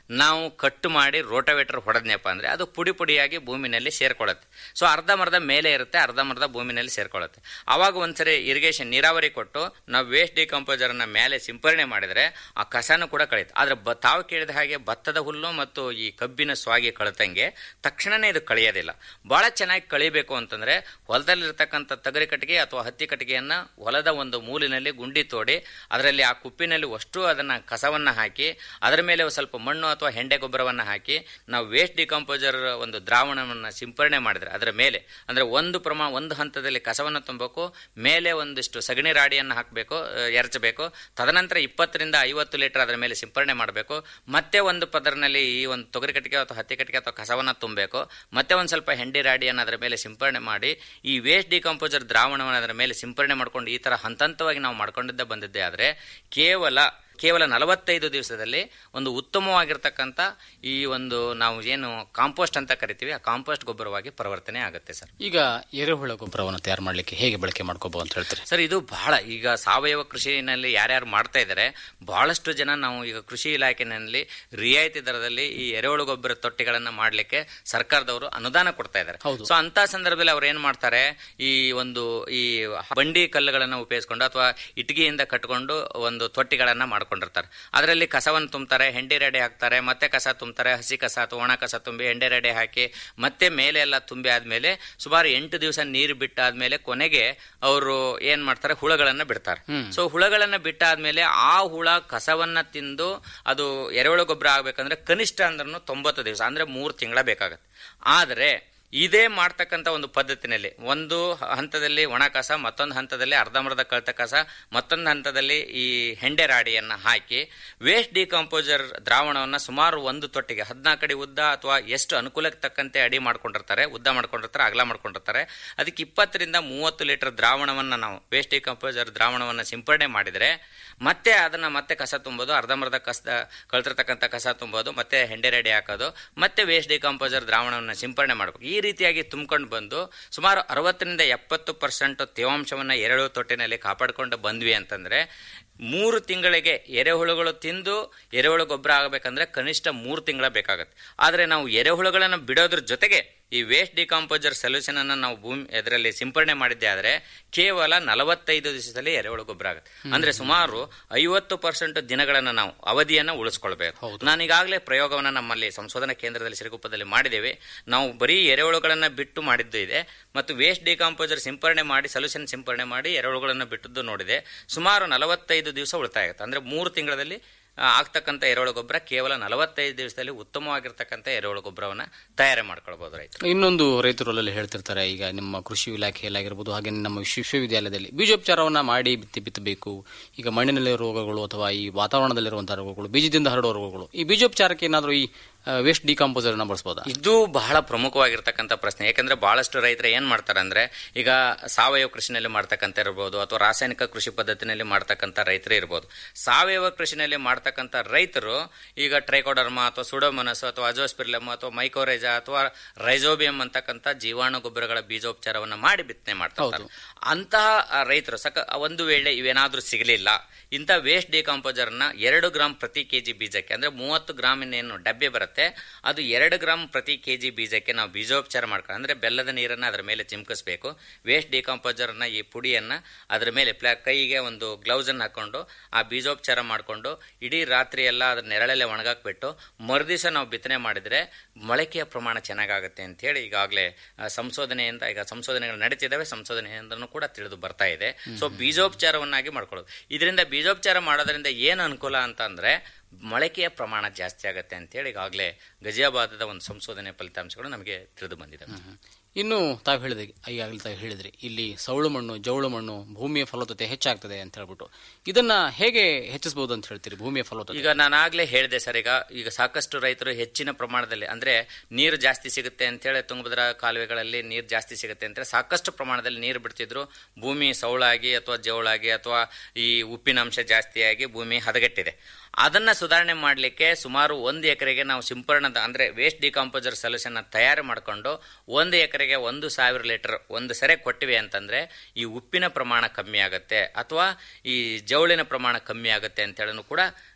ನಾವು ಕಟ್ಟು ಮಾಡಿ ರೋಟೋವೇಟರ್ ಹೊಡೆದ್ನಪ್ಪ ಅಂದ್ರೆ ಅದು ಪುಡಿ ಪುಡಿಯಾಗಿ ಭೂಮಿನಲ್ಲಿ ಸೇರ್ಕೊಳ್ಳುತ್ತೆ ಸೊ ಅರ್ಧಂಬರ್ಧ ಮೇಲೆ ಇರುತ್ತೆ ಅರ್ಧಂಬರ್ಧ ಭೂಮಿನಲ್ಲಿ ಸೇರ್ಕೊಳ್ಳುತ್ತೆ ಅವಾಗ ಒಂದ್ಸರಿ ಇರಿಗೇಷನ್ ನೀರಾವರಿ ಕೊಟ್ಟು ನಾವು ವೇಸ್ಟ್ ಡಿಕಂಪೋಸರ್ನ ಮೇಲೆ ಸಿಂಪರಣೆ ಮಾಡಿದ್ರೆ ಆ ಕಸನೂ ಕೂಡ ಕಳೆಯುತ್ತೆ ಆದ್ರೆ ಬ ತಾವು ಕೇಳಿದ ಹಾಗೆ ಭತ್ತದ ಹುಲ್ಲು ಮತ್ತು ಈ ಕಬ್ಬಿನ ಸ್ವಾಗಿ ಕಳೆತಂಗೆ ತಕ್ಷಣನೇ ಇದು ಕಳೆಯೋದಿಲ್ಲ ಬಹಳ ಚೆನ್ನಾಗಿ ಕಳಿಬೇಕು ಅಂತಂದ್ರೆ ಹೊಲದಲ್ಲಿರ್ತಕ್ಕಂಥ ತಗರಿ ಕಟ್ಟಿಗೆ ಅಥವಾ ಹತ್ತಿ ಕಟ್ಟಿಗೆಯನ್ನ ಹೊಲದ ಒಂದು ಮೂಲಿನಲ್ಲಿ ಗುಂಡಿ ತೋಡಿ ಅದರಲ್ಲಿ ಆ ಕುಪ್ಪಿನಲ್ಲಿ ಅಷ್ಟು ಅದನ್ನ ಕಸವನ್ನ ಹಾಕಿ ಅದರ ಮೇಲೆ ಒಂದ್ ಸ್ವಲ್ಪ ಮಣ್ಣು ಅಥವಾ ಹೆಂಡೆ ಗೊಬ್ಬರವನ್ನ ಹಾಕಿ ನಾವು ವೇಸ್ಟ್ ಡಿಕಂಪೋಸರ್ ಒಂದು ದ್ರಾವಣವನ್ನ ಸಿಂಪರಣೆ ಮಾಡಿದ್ರೆ ಅದರ ಮೇಲೆ ಅಂದ್ರೆ ಒಂದು ಪ್ರಮಾಣ ಒಂದು ಹಂತದಲ್ಲಿ ಕಸವನ್ನು ತುಂಬಬೇಕು ಮೇಲೆ ಒಂದಿಷ್ಟು ಸಗಣಿ ರಾಡಿಯನ್ನು ಹಾಕಬೇಕು ಎರಚಬೇಕು ತದನಂತರ ಇಪ್ಪತ್ತರಿಂದ ಐವತ್ತು ಲೀಟರ್ ಅದರ ಮೇಲೆ ಸಿಂಪರಣೆ ಮಾಡಬೇಕು ಮತ್ತೆ ಒಂದು ಪದರಿನಲ್ಲಿ ಈ ಒಂದು ತೊಗರಿ ಕಟ್ಟಿಗೆ ಅಥವಾ ಹತ್ತಿ ಕಟ್ಟಿಗೆ ಅಥವಾ ಕಸವನ್ನ ತುಂಬಬೇಕು ಮತ್ತೆ ಒಂದು ಸ್ವಲ್ಪ ಹೆಂಡಿ ರಾಡಿಯನ್ನು ಅದರ ಮೇಲೆ ಸಿಂಪರಣೆ ಮಾಡಿ ಈ ವೇಸ್ಟ್ ಡಿಕಂಪೋಸರ್ ದ್ರಾವಣವನ್ನು ಅದರ ಮೇಲೆ ಸಿಂಪರಣೆ ಮಾಡ್ಕೊಂಡು ಈ ತರ ಹಂತ ಹಂತವಾಗಿ ನಾವು ಮಾಡ್ಕೊಂಡಿದ್ದೇ ಬಂದಿದ್ದೆ ಆದ್ರೆ ಕೇವಲ ಕೇವಲ ನಲವತ್ತೈದು ದಿವಸದಲ್ಲಿ ಒಂದು ಉತ್ತಮವಾಗಿರ್ತಕ್ಕಂಥ ಈ ಒಂದು ನಾವು ಏನು ಕಾಂಪೋಸ್ಟ್ ಅಂತ ಕರಿತೀವಿ ಆ ಕಾಂಪೋಸ್ಟ್ ಗೊಬ್ಬರವಾಗಿ ಪರಿವರ್ತನೆ ಆಗುತ್ತೆ ಸರ್ ಈಗ ಎರೆಹುಳ ಗೊಬ್ಬರವನ್ನು ತಯಾರು ಮಾಡಲಿಕ್ಕೆ ಹೇಗೆ ಬಳಕೆ ಮಾಡ್ಕೋಬಹುದು ಅಂತ ಹೇಳ್ತೀರಿ ಸರ್ ಇದು ಬಹಳ ಈಗ ಸಾವಯವ ಕೃಷಿನಲ್ಲಿ ಯಾರ್ಯಾರು ಮಾಡ್ತಾ ಇದ್ದಾರೆ ಬಹಳಷ್ಟು ಜನ ನಾವು ಈಗ ಕೃಷಿ ಇಲಾಖೆನಲ್ಲಿ ರಿಯಾಯಿತಿ ದರದಲ್ಲಿ ಈ ಎರೆಹುಳು ಗೊಬ್ಬರ ತೊಟ್ಟಿಗಳನ್ನ ಮಾಡ್ಲಿಕ್ಕೆ ಸರ್ಕಾರದವರು ಅನುದಾನ ಕೊಡ್ತಾ ಇದ್ದಾರೆ ಸೊ ಅಂತ ಸಂದರ್ಭದಲ್ಲಿ ಅವ್ರು ಏನ್ ಮಾಡ್ತಾರೆ ಈ ಒಂದು ಈ ಬಂಡಿ ಕಲ್ಲುಗಳನ್ನ ಉಪಯೋಗಿಸ್ಕೊಂಡು ಅಥವಾ ಇಟ್ಟಿಗೆಯಿಂದ ಕಟ್ಕೊಂಡು ಒಂದು ತೊಟ್ಟಿಗಳನ್ನ ಮಾಡ್ಕೊಂಡಿರ್ತಾರೆ ಅದರಲ್ಲಿ ಕಸವನ್ನು ತುಂಬ್ತಾರೆ ಹೆಂಡಿ ರೆಡಿ ಹಾಕ್ತಾರೆ ಮತ್ತೆ ಕಸ ತುಂಬ್ತಾರೆ ಹಸಿ ಕಸ ಅಥವಾ ಒಣ ಕಸ ತುಂಬಿ ಹೆಂಡೆ ರೆಡಿ ಹಾಕಿ ಮತ್ತೆ ಮೇಲೆ ಎಲ್ಲ ತುಂಬಿ ಆದ್ಮೇಲೆ ಸುಮಾರು ಎಂಟು ದಿವಸ ನೀರು ಬಿಟ್ಟಾದ್ಮೇಲೆ ಕೊನೆಗೆ ಅವರು ಏನ್ ಮಾಡ್ತಾರೆ ಹುಳಗಳನ್ನ ಬಿಡ್ತಾರೆ ಸೊ ಹುಳಗಳನ್ನ ಬಿಟ್ಟಾದ್ಮೇಲೆ ಆ ಹುಳ ಕಸವನ್ನ ತಿಂದು ಅದು ಎರೆಹುಳ ಗೊಬ್ಬರ ಆಗ್ಬೇಕಂದ್ರೆ ಕನಿಷ್ಠ ಅಂದ್ರೂ ತೊಂಬತ್ತು ದಿವಸ ಅಂದ್ರೆ ಮೂರು ತಿಂಗಳ ಬೇಕಾಗತ್ತೆ ಆದ್ರೆ ಇದೇ ಮಾಡ್ತಕ್ಕಂಥ ಒಂದು ಪದ್ಧತಿನಲ್ಲಿ ಒಂದು ಹಂತದಲ್ಲಿ ಒಣ ಕಸ ಮತ್ತೊಂದು ಹಂತದಲ್ಲಿ ಅರ್ಧಂಬರ್ಧ ಕಳ್ತ ಕಸ ಮತ್ತೊಂದು ಹಂತದಲ್ಲಿ ಈ ಹೆಂಡೆ ರಾಡಿಯನ್ನ ಹಾಕಿ ವೇಸ್ಟ್ ಡಿಕಂಪೋಸರ್ ದ್ರಾವಣವನ್ನ ಸುಮಾರು ಒಂದು ತೊಟ್ಟಿಗೆ ಹದಿನಾಲ್ಕು ಅಡಿ ಉದ್ದ ಅಥವಾ ಎಷ್ಟು ಅನುಕೂಲಕ್ಕೆ ತಕ್ಕಂತೆ ಅಡಿ ಮಾಡ್ಕೊಂಡಿರ್ತಾರೆ ಉದ್ದ ಮಾಡ್ಕೊಂಡಿರ್ತಾರೆ ಅಗಲ ಮಾಡ್ಕೊಂಡಿರ್ತಾರೆ ಅದಕ್ಕೆ ಇಪ್ಪತ್ತರಿಂದ ಮೂವತ್ತು ಲೀಟರ್ ದ್ರಾವಣವನ್ನ ನಾವು ವೇಸ್ಟ್ ಡಿಕಂಪೋಸರ್ ದ್ರಾವಣವನ್ನ ಸಿಂಪರಣೆ ಮಾಡಿದ್ರೆ ಮತ್ತೆ ಅದನ್ನ ಮತ್ತೆ ಕಸ ತುಂಬೋದು ಅರ್ಧಂಬರ್ಧ ಕಸ ಕಳ್ತಿರ್ತಕ್ಕಂಥ ಕಸ ತುಂಬೋದು ಮತ್ತೆ ಹೆಂಡೆ ರೆಡಿ ಹಾಕೋದು ಮತ್ತೆ ವೇಸ್ಟ್ ಡಿಕಂಪೋಸರ್ ದ್ರಾವಣವನ್ನ ಸಿಂಪರಣೆ ಮಾಡಬೇಕು ಈ ರೀತಿಯಾಗಿ ತುಂಬಿಕೊಂಡು ಬಂದು ಸುಮಾರು ಅರವತ್ತರಿಂದ ಎಪ್ಪತ್ತು ಪರ್ಸೆಂಟ್ ತೇವಾಂಶವನ್ನ ಎರೆಹುಳು ತೊಟ್ಟಿನಲ್ಲಿ ಕಾಪಾಡಿಕೊಂಡು ಬಂದ್ವಿ ಅಂತಂದ್ರೆ ಮೂರು ತಿಂಗಳಿಗೆ ಎರೆಹುಳುಗಳು ತಿಂದು ಎರೆಹುಳು ಗೊಬ್ಬರ ಆಗಬೇಕಂದ್ರೆ ಕನಿಷ್ಠ ಮೂರು ತಿಂಗಳ ಬೇಕಾಗುತ್ತೆ ಆದ್ರೆ ನಾವು ಎರೆಹುಳುಗಳನ್ನು ಬಿಡೋದ್ರ ಜೊತೆಗೆ ಈ ವೇಸ್ಟ್ ಡಿಕಾಂಪೋಸರ್ ಸೊಲ್ಯೂಷನ್ ಅನ್ನ ನಾವು ಭೂಮಿ ಇದರಲ್ಲಿ ಸಿಂಪರಣೆ ಮಾಡಿದ್ದೆ ಆದ್ರೆ ಕೇವಲ ನಲವತ್ತೈದು ದಿವಸದಲ್ಲಿ ಎರೆಹುಳು ಗೊಬ್ಬರ ಆಗುತ್ತೆ ಅಂದ್ರೆ ಸುಮಾರು ಐವತ್ತು ಪರ್ಸೆಂಟ್ ದಿನಗಳನ್ನ ನಾವು ಅವಧಿಯನ್ನ ಉಳಿಸ್ಕೊಳ್ಬೇಕು ನಾನು ಈಗಾಗಲೇ ಪ್ರಯೋಗವನ್ನ ನಮ್ಮಲ್ಲಿ ಸಂಶೋಧನಾ ಕೇಂದ್ರದಲ್ಲಿ ಸಿರುಗುಪ್ಪದಲ್ಲಿ ಮಾಡಿದ್ದೇವೆ ನಾವು ಬರೀ ಎರೆಹುಳುಗಳನ್ನ ಬಿಟ್ಟು ಮಾಡಿದ್ದು ಇದೆ ಮತ್ತು ವೇಸ್ಟ್ ಡಿಕಾಂಪೋಸರ್ ಸಿಂಪರಣೆ ಮಾಡಿ ಸೊಲ್ಯೂಷನ್ ಸಿಂಪರಣೆ ಮಾಡಿ ಎರೆಹುಳುಗಳನ್ನ ಬಿಟ್ಟದ್ದು ನೋಡಿದೆ ಸುಮಾರು ನಲವತ್ತೈದು ದಿವಸ ಉಳಿತಾಯ ಆಗುತ್ತೆ ಅಂದ್ರೆ ಮೂರು ತಿಂಗಳಲ್ಲಿ ಆ, ಆಗ್ತಕ್ಕಂಥ ಎರೆಹುಳು ಗೊಬ್ಬರ ಕೇವಲ ನಲವತ್ತೈದು ದಿವಸದಲ್ಲಿ ಉತ್ತಮವಾಗಿರ್ತಕ್ಕಂಥ ಎರೆಹುಳು ಗೊಬ್ಬರವನ್ನ ತಯಾರಿ ಮಾಡ್ಕೊಳ್ಬಹುದು ರೈತರು ಇನ್ನೊಂದು ರೈತರಲ್ಲಿ ಹೇಳ್ತಿರ್ತಾರೆ ಈಗ ನಿಮ್ಮ ಕೃಷಿ ಇಲಾಖೆಯಲ್ಲಿ ಆಗಿರ್ಬೋದು ಹಾಗೆ ನಮ್ಮ ವಿಶ್ವ- ವಿಶ್ವವಿದ್ಯಾಲಯದಲ್ಲಿ ಬೀಜೋಪಚಾರವನ್ನ ಮಾಡಿ ಬಿತ್ತಿ ಬಿತ್ತಬೇಕು ಈಗ ಮಣ್ಣಿನಲ್ಲಿ ರೋಗಗಳು ಅಥವಾ ಈ ವಾತಾವರಣದಲ್ಲಿರುವಂತಹ ರೋಗಗಳು ಬೀಜದಿಂದ ಹರಡುವ ರೋಗಗಳು ಈ ಬೀಜೋಪಚಾರಕ್ಕೆ ಏನಾದರೂ ಈ ವೇಸ್ಟ್ ಡಿಕಾಂಪೋಸರ್ ಬಳಸಬಹುದಾ ಇದು ಬಹಳ ಪ್ರಮುಖವಾಗಿರ್ತಕ್ಕಂಥ ಪ್ರಶ್ನೆ ಯಾಕಂದ್ರೆ ಬಹಳಷ್ಟು ರೈತರು ಏನ್ ಮಾಡ್ತಾರೆ ಅಂದ್ರೆ ಈಗ ಸಾವಯವ ಕೃಷಿನಲ್ಲಿ ಮಾಡ್ತಕ್ಕಂಥ ಇರ್ಬೋದು ಅಥವಾ ರಾಸಾಯನಿಕ ಕೃಷಿ ಪದ್ಧತಿನಲ್ಲಿ ಮಾಡ್ತಕ್ಕಂಥ ರೈತರು ಇರ್ಬೋದು ಸಾವಯವ ಕೃಷಿನಲ್ಲಿ ಮಾಡ್ತಕ್ಕಂಥ ರೈತರು ಈಗ ಟ್ರೈಕೋಡರ್ಮ ಅಥವಾ ಸುಡೋಮನಸ್ ಅಥವಾ ಅಜೋಸ್ಪಿರ್ಲಮ್ ಅಥವಾ ಮೈಕೋರೇಜಾ ಅಥವಾ ರೈಸೋಬಿಯಂ ಅಂತಕ್ಕಂಥ ಜೀವಾಣು ಗೊಬ್ಬರಗಳ ಬೀಜೋಪಚಾರವನ್ನ ಮಾಡಿ ಬಿತ್ತನೆ ಮಾಡ್ತಾರೆ ಅಂತಹ ಆ, ರೈತರು ಸಕ ಒಂದು ವೇಳೆ ಇವೇನಾದ್ರೂ ಸಿಗಲಿಲ್ಲ ಇಂಥ ವೇಸ್ಟ್ ಡಿಕಾಂಪೋಸರ್ ನ ಎರಡು ಗ್ರಾಂ ಪ್ರತಿ ಕೆಜಿ ಬೀಜಕ್ಕೆ ಅಂದ್ರೆ ಮೂವತ್ತು ಗ್ರಾಮಿನ ಏನು ಡಬ್ಬೆ ಬರುತ್ತೆ ಅದು ಎರಡು ಗ್ರಾಂ ಪ್ರತಿ ಕೆಜಿ ಬೀಜಕ್ಕೆ ನಾವು ಬೀಜೋಪಚಾರ ಮಾಡ್ಕೊಂಡು ಅಂದ್ರೆ ಬೆಲ್ಲದ ನೀರನ್ನ ಅದರ ಮೇಲೆ ಚಿಮ್ಕಿಸ್ಬೇಕು ವೇಸ್ಟ್ ಡಿಕಾಂಪೋಸರ್ ನ ಈ ಪುಡಿಯನ್ನ ಅದರ ಮೇಲೆ ಪ್ಲಾ- ಕೈಗೆ ಒಂದು ಗ್ಲೌಸ್ ಅನ್ನು ಹಾಕೊಂಡು ಆ ಬೀಜೋಪಚಾರ ಮಾಡಿಕೊಂಡು ಇಡೀ ರಾತ್ರಿ ಎಲ್ಲ ಅದ್ರ ನೆರಳಲ್ಲೇ ಒಣಗಾಕ್ಬಿಟ್ಟು ಮರುದಿವಸ ನಾವು ಬಿತ್ತನೆ ಮಾಡಿದ್ರೆ ಮೊಳಕೆಯ ಪ್ರಮಾಣ ಚೆನ್ನಾಗಾಗುತ್ತೆ ಅಂತ ಹೇಳಿ ಈಗಾಗಲೇ ಆ, ಸಂಶೋಧನೆಯಿಂದ ಈಗ ಸಂಶೋಧನೆಗಳು ನಡೀತಿದ್ದಾವೆ ಸಂಶೋಧನೆಯಿಂದನೂ ಕೂಡ ತಿಳಿದು ಬರ್ತಾ ಇದೆ ಸೊ ಬೀಜೋಪಚಾರವನ್ನಾಗಿ ಮಾಡ್ಕೊಳ್ಳೋದು ಇದರಿಂದ ಬೀಜೋಪಚಾರ ಮಾಡೋದ್ರಿಂದ ಏನು ಅನುಕೂಲ ಅಂತ ಅಂದ್ರೆ ಮೊಳಕೆಯ ಪ್ರಮಾಣ ಜಾಸ್ತಿ ಆಗುತ್ತೆ ಅಂತ ಹೇಳಿ ಈಗಾಗಲೇ ಗಜಿಯಾಬಾದದ ಒಂದು ಸಂಶೋಧನೆ ಫಲಿತಾಂಶಗಳು ನಮಗೆ ತಿಳಿದು ಬಂದಿದೆ ಇನ್ನು ತಾವು ಹೇಳಿದ ಈಗಾಗಲೇ ತಾವು ಹೇಳಿದ್ರಿ ಇಲ್ಲಿ ಸೌಳು ಮಣ್ಣು ಜೌಳು ಮಣ್ಣು ಭೂಮಿಯ ಫಲವತ್ತತೆ ಹೆಚ್ಚಾಗ್ತದೆ ಅಂತ ಹೇಳ್ಬಿಟ್ಟು ಇದನ್ನ ಹೇಗೆ ಹೆಚ್ಚಿಸಬಹುದು ಅಂತ ಹೇಳ್ತೀರಿ ಭೂಮಿಯ ಫಲವತ್ತತೆ ಈಗ ನಾನಾಗ್ಲೇ ಹೇಳಿದೆ ಸರ್ ಈಗ ಈಗ ಸಾಕಷ್ಟು ರೈತರು ಹೆಚ್ಚಿನ ಪ್ರಮಾಣದಲ್ಲಿ ಅಂದ್ರೆ ನೀರು ಜಾಸ್ತಿ ಸಿಗುತ್ತೆ ಅಂತ ಹೇಳಿ ತುಂಗಭದ್ರಾ ಕಾಲುವೆಗಳಲ್ಲಿ ನೀರು ಜಾಸ್ತಿ ಸಿಗುತ್ತೆ ಅಂತ ಸಾಕಷ್ಟು ಪ್ರಮಾಣದಲ್ಲಿ ನೀರು ಬಿಡ್ತಿದ್ರು ಭೂಮಿ ಸೌಳಾಗಿ ಅಥವಾ ಜವಳಾಗಿ ಅಥವಾ ಈ ಉಪ್ಪಿನಾಂಶ ಜಾಸ್ತಿಯಾಗಿ ಭೂಮಿ ಹದಗೆಟ್ಟಿದೆ ಅದನ್ನ ಸುಧಾರಣೆ ಮಾಡಲಿಕ್ಕೆ ಸುಮಾರು ಒಂದು ಎಕರೆಗೆ ನಾವು ಸಿಂಪರಣದ ಅಂದ್ರೆ ವೇಸ್ಟ್ ಡಿಕಾಂಪೋಸರ್ ಸೊಲ್ಯೂಷನ್ ತಯಾರು ಮಾಡಿಕೊಂಡು ಒಂದು ಎಕರೆಗೆ ಒಂದು ಸಾವಿರ ಲೀಟರ್ ಒಂದು ಸೆರೆ ಕೊಟ್ಟಿವೆ ಅಂತಂದ್ರೆ ಈ ಉಪ್ಪಿನ ಪ್ರಮಾಣ ಕಮ್ಮಿ ಆಗುತ್ತೆ ಅಥವಾ ಈ ಜವಳಿನ ಪ್ರಮಾಣ ಕಮ್ಮಿ ಆಗುತ್ತೆ ಅಂತ ಹೇಳನು ಕೂಡ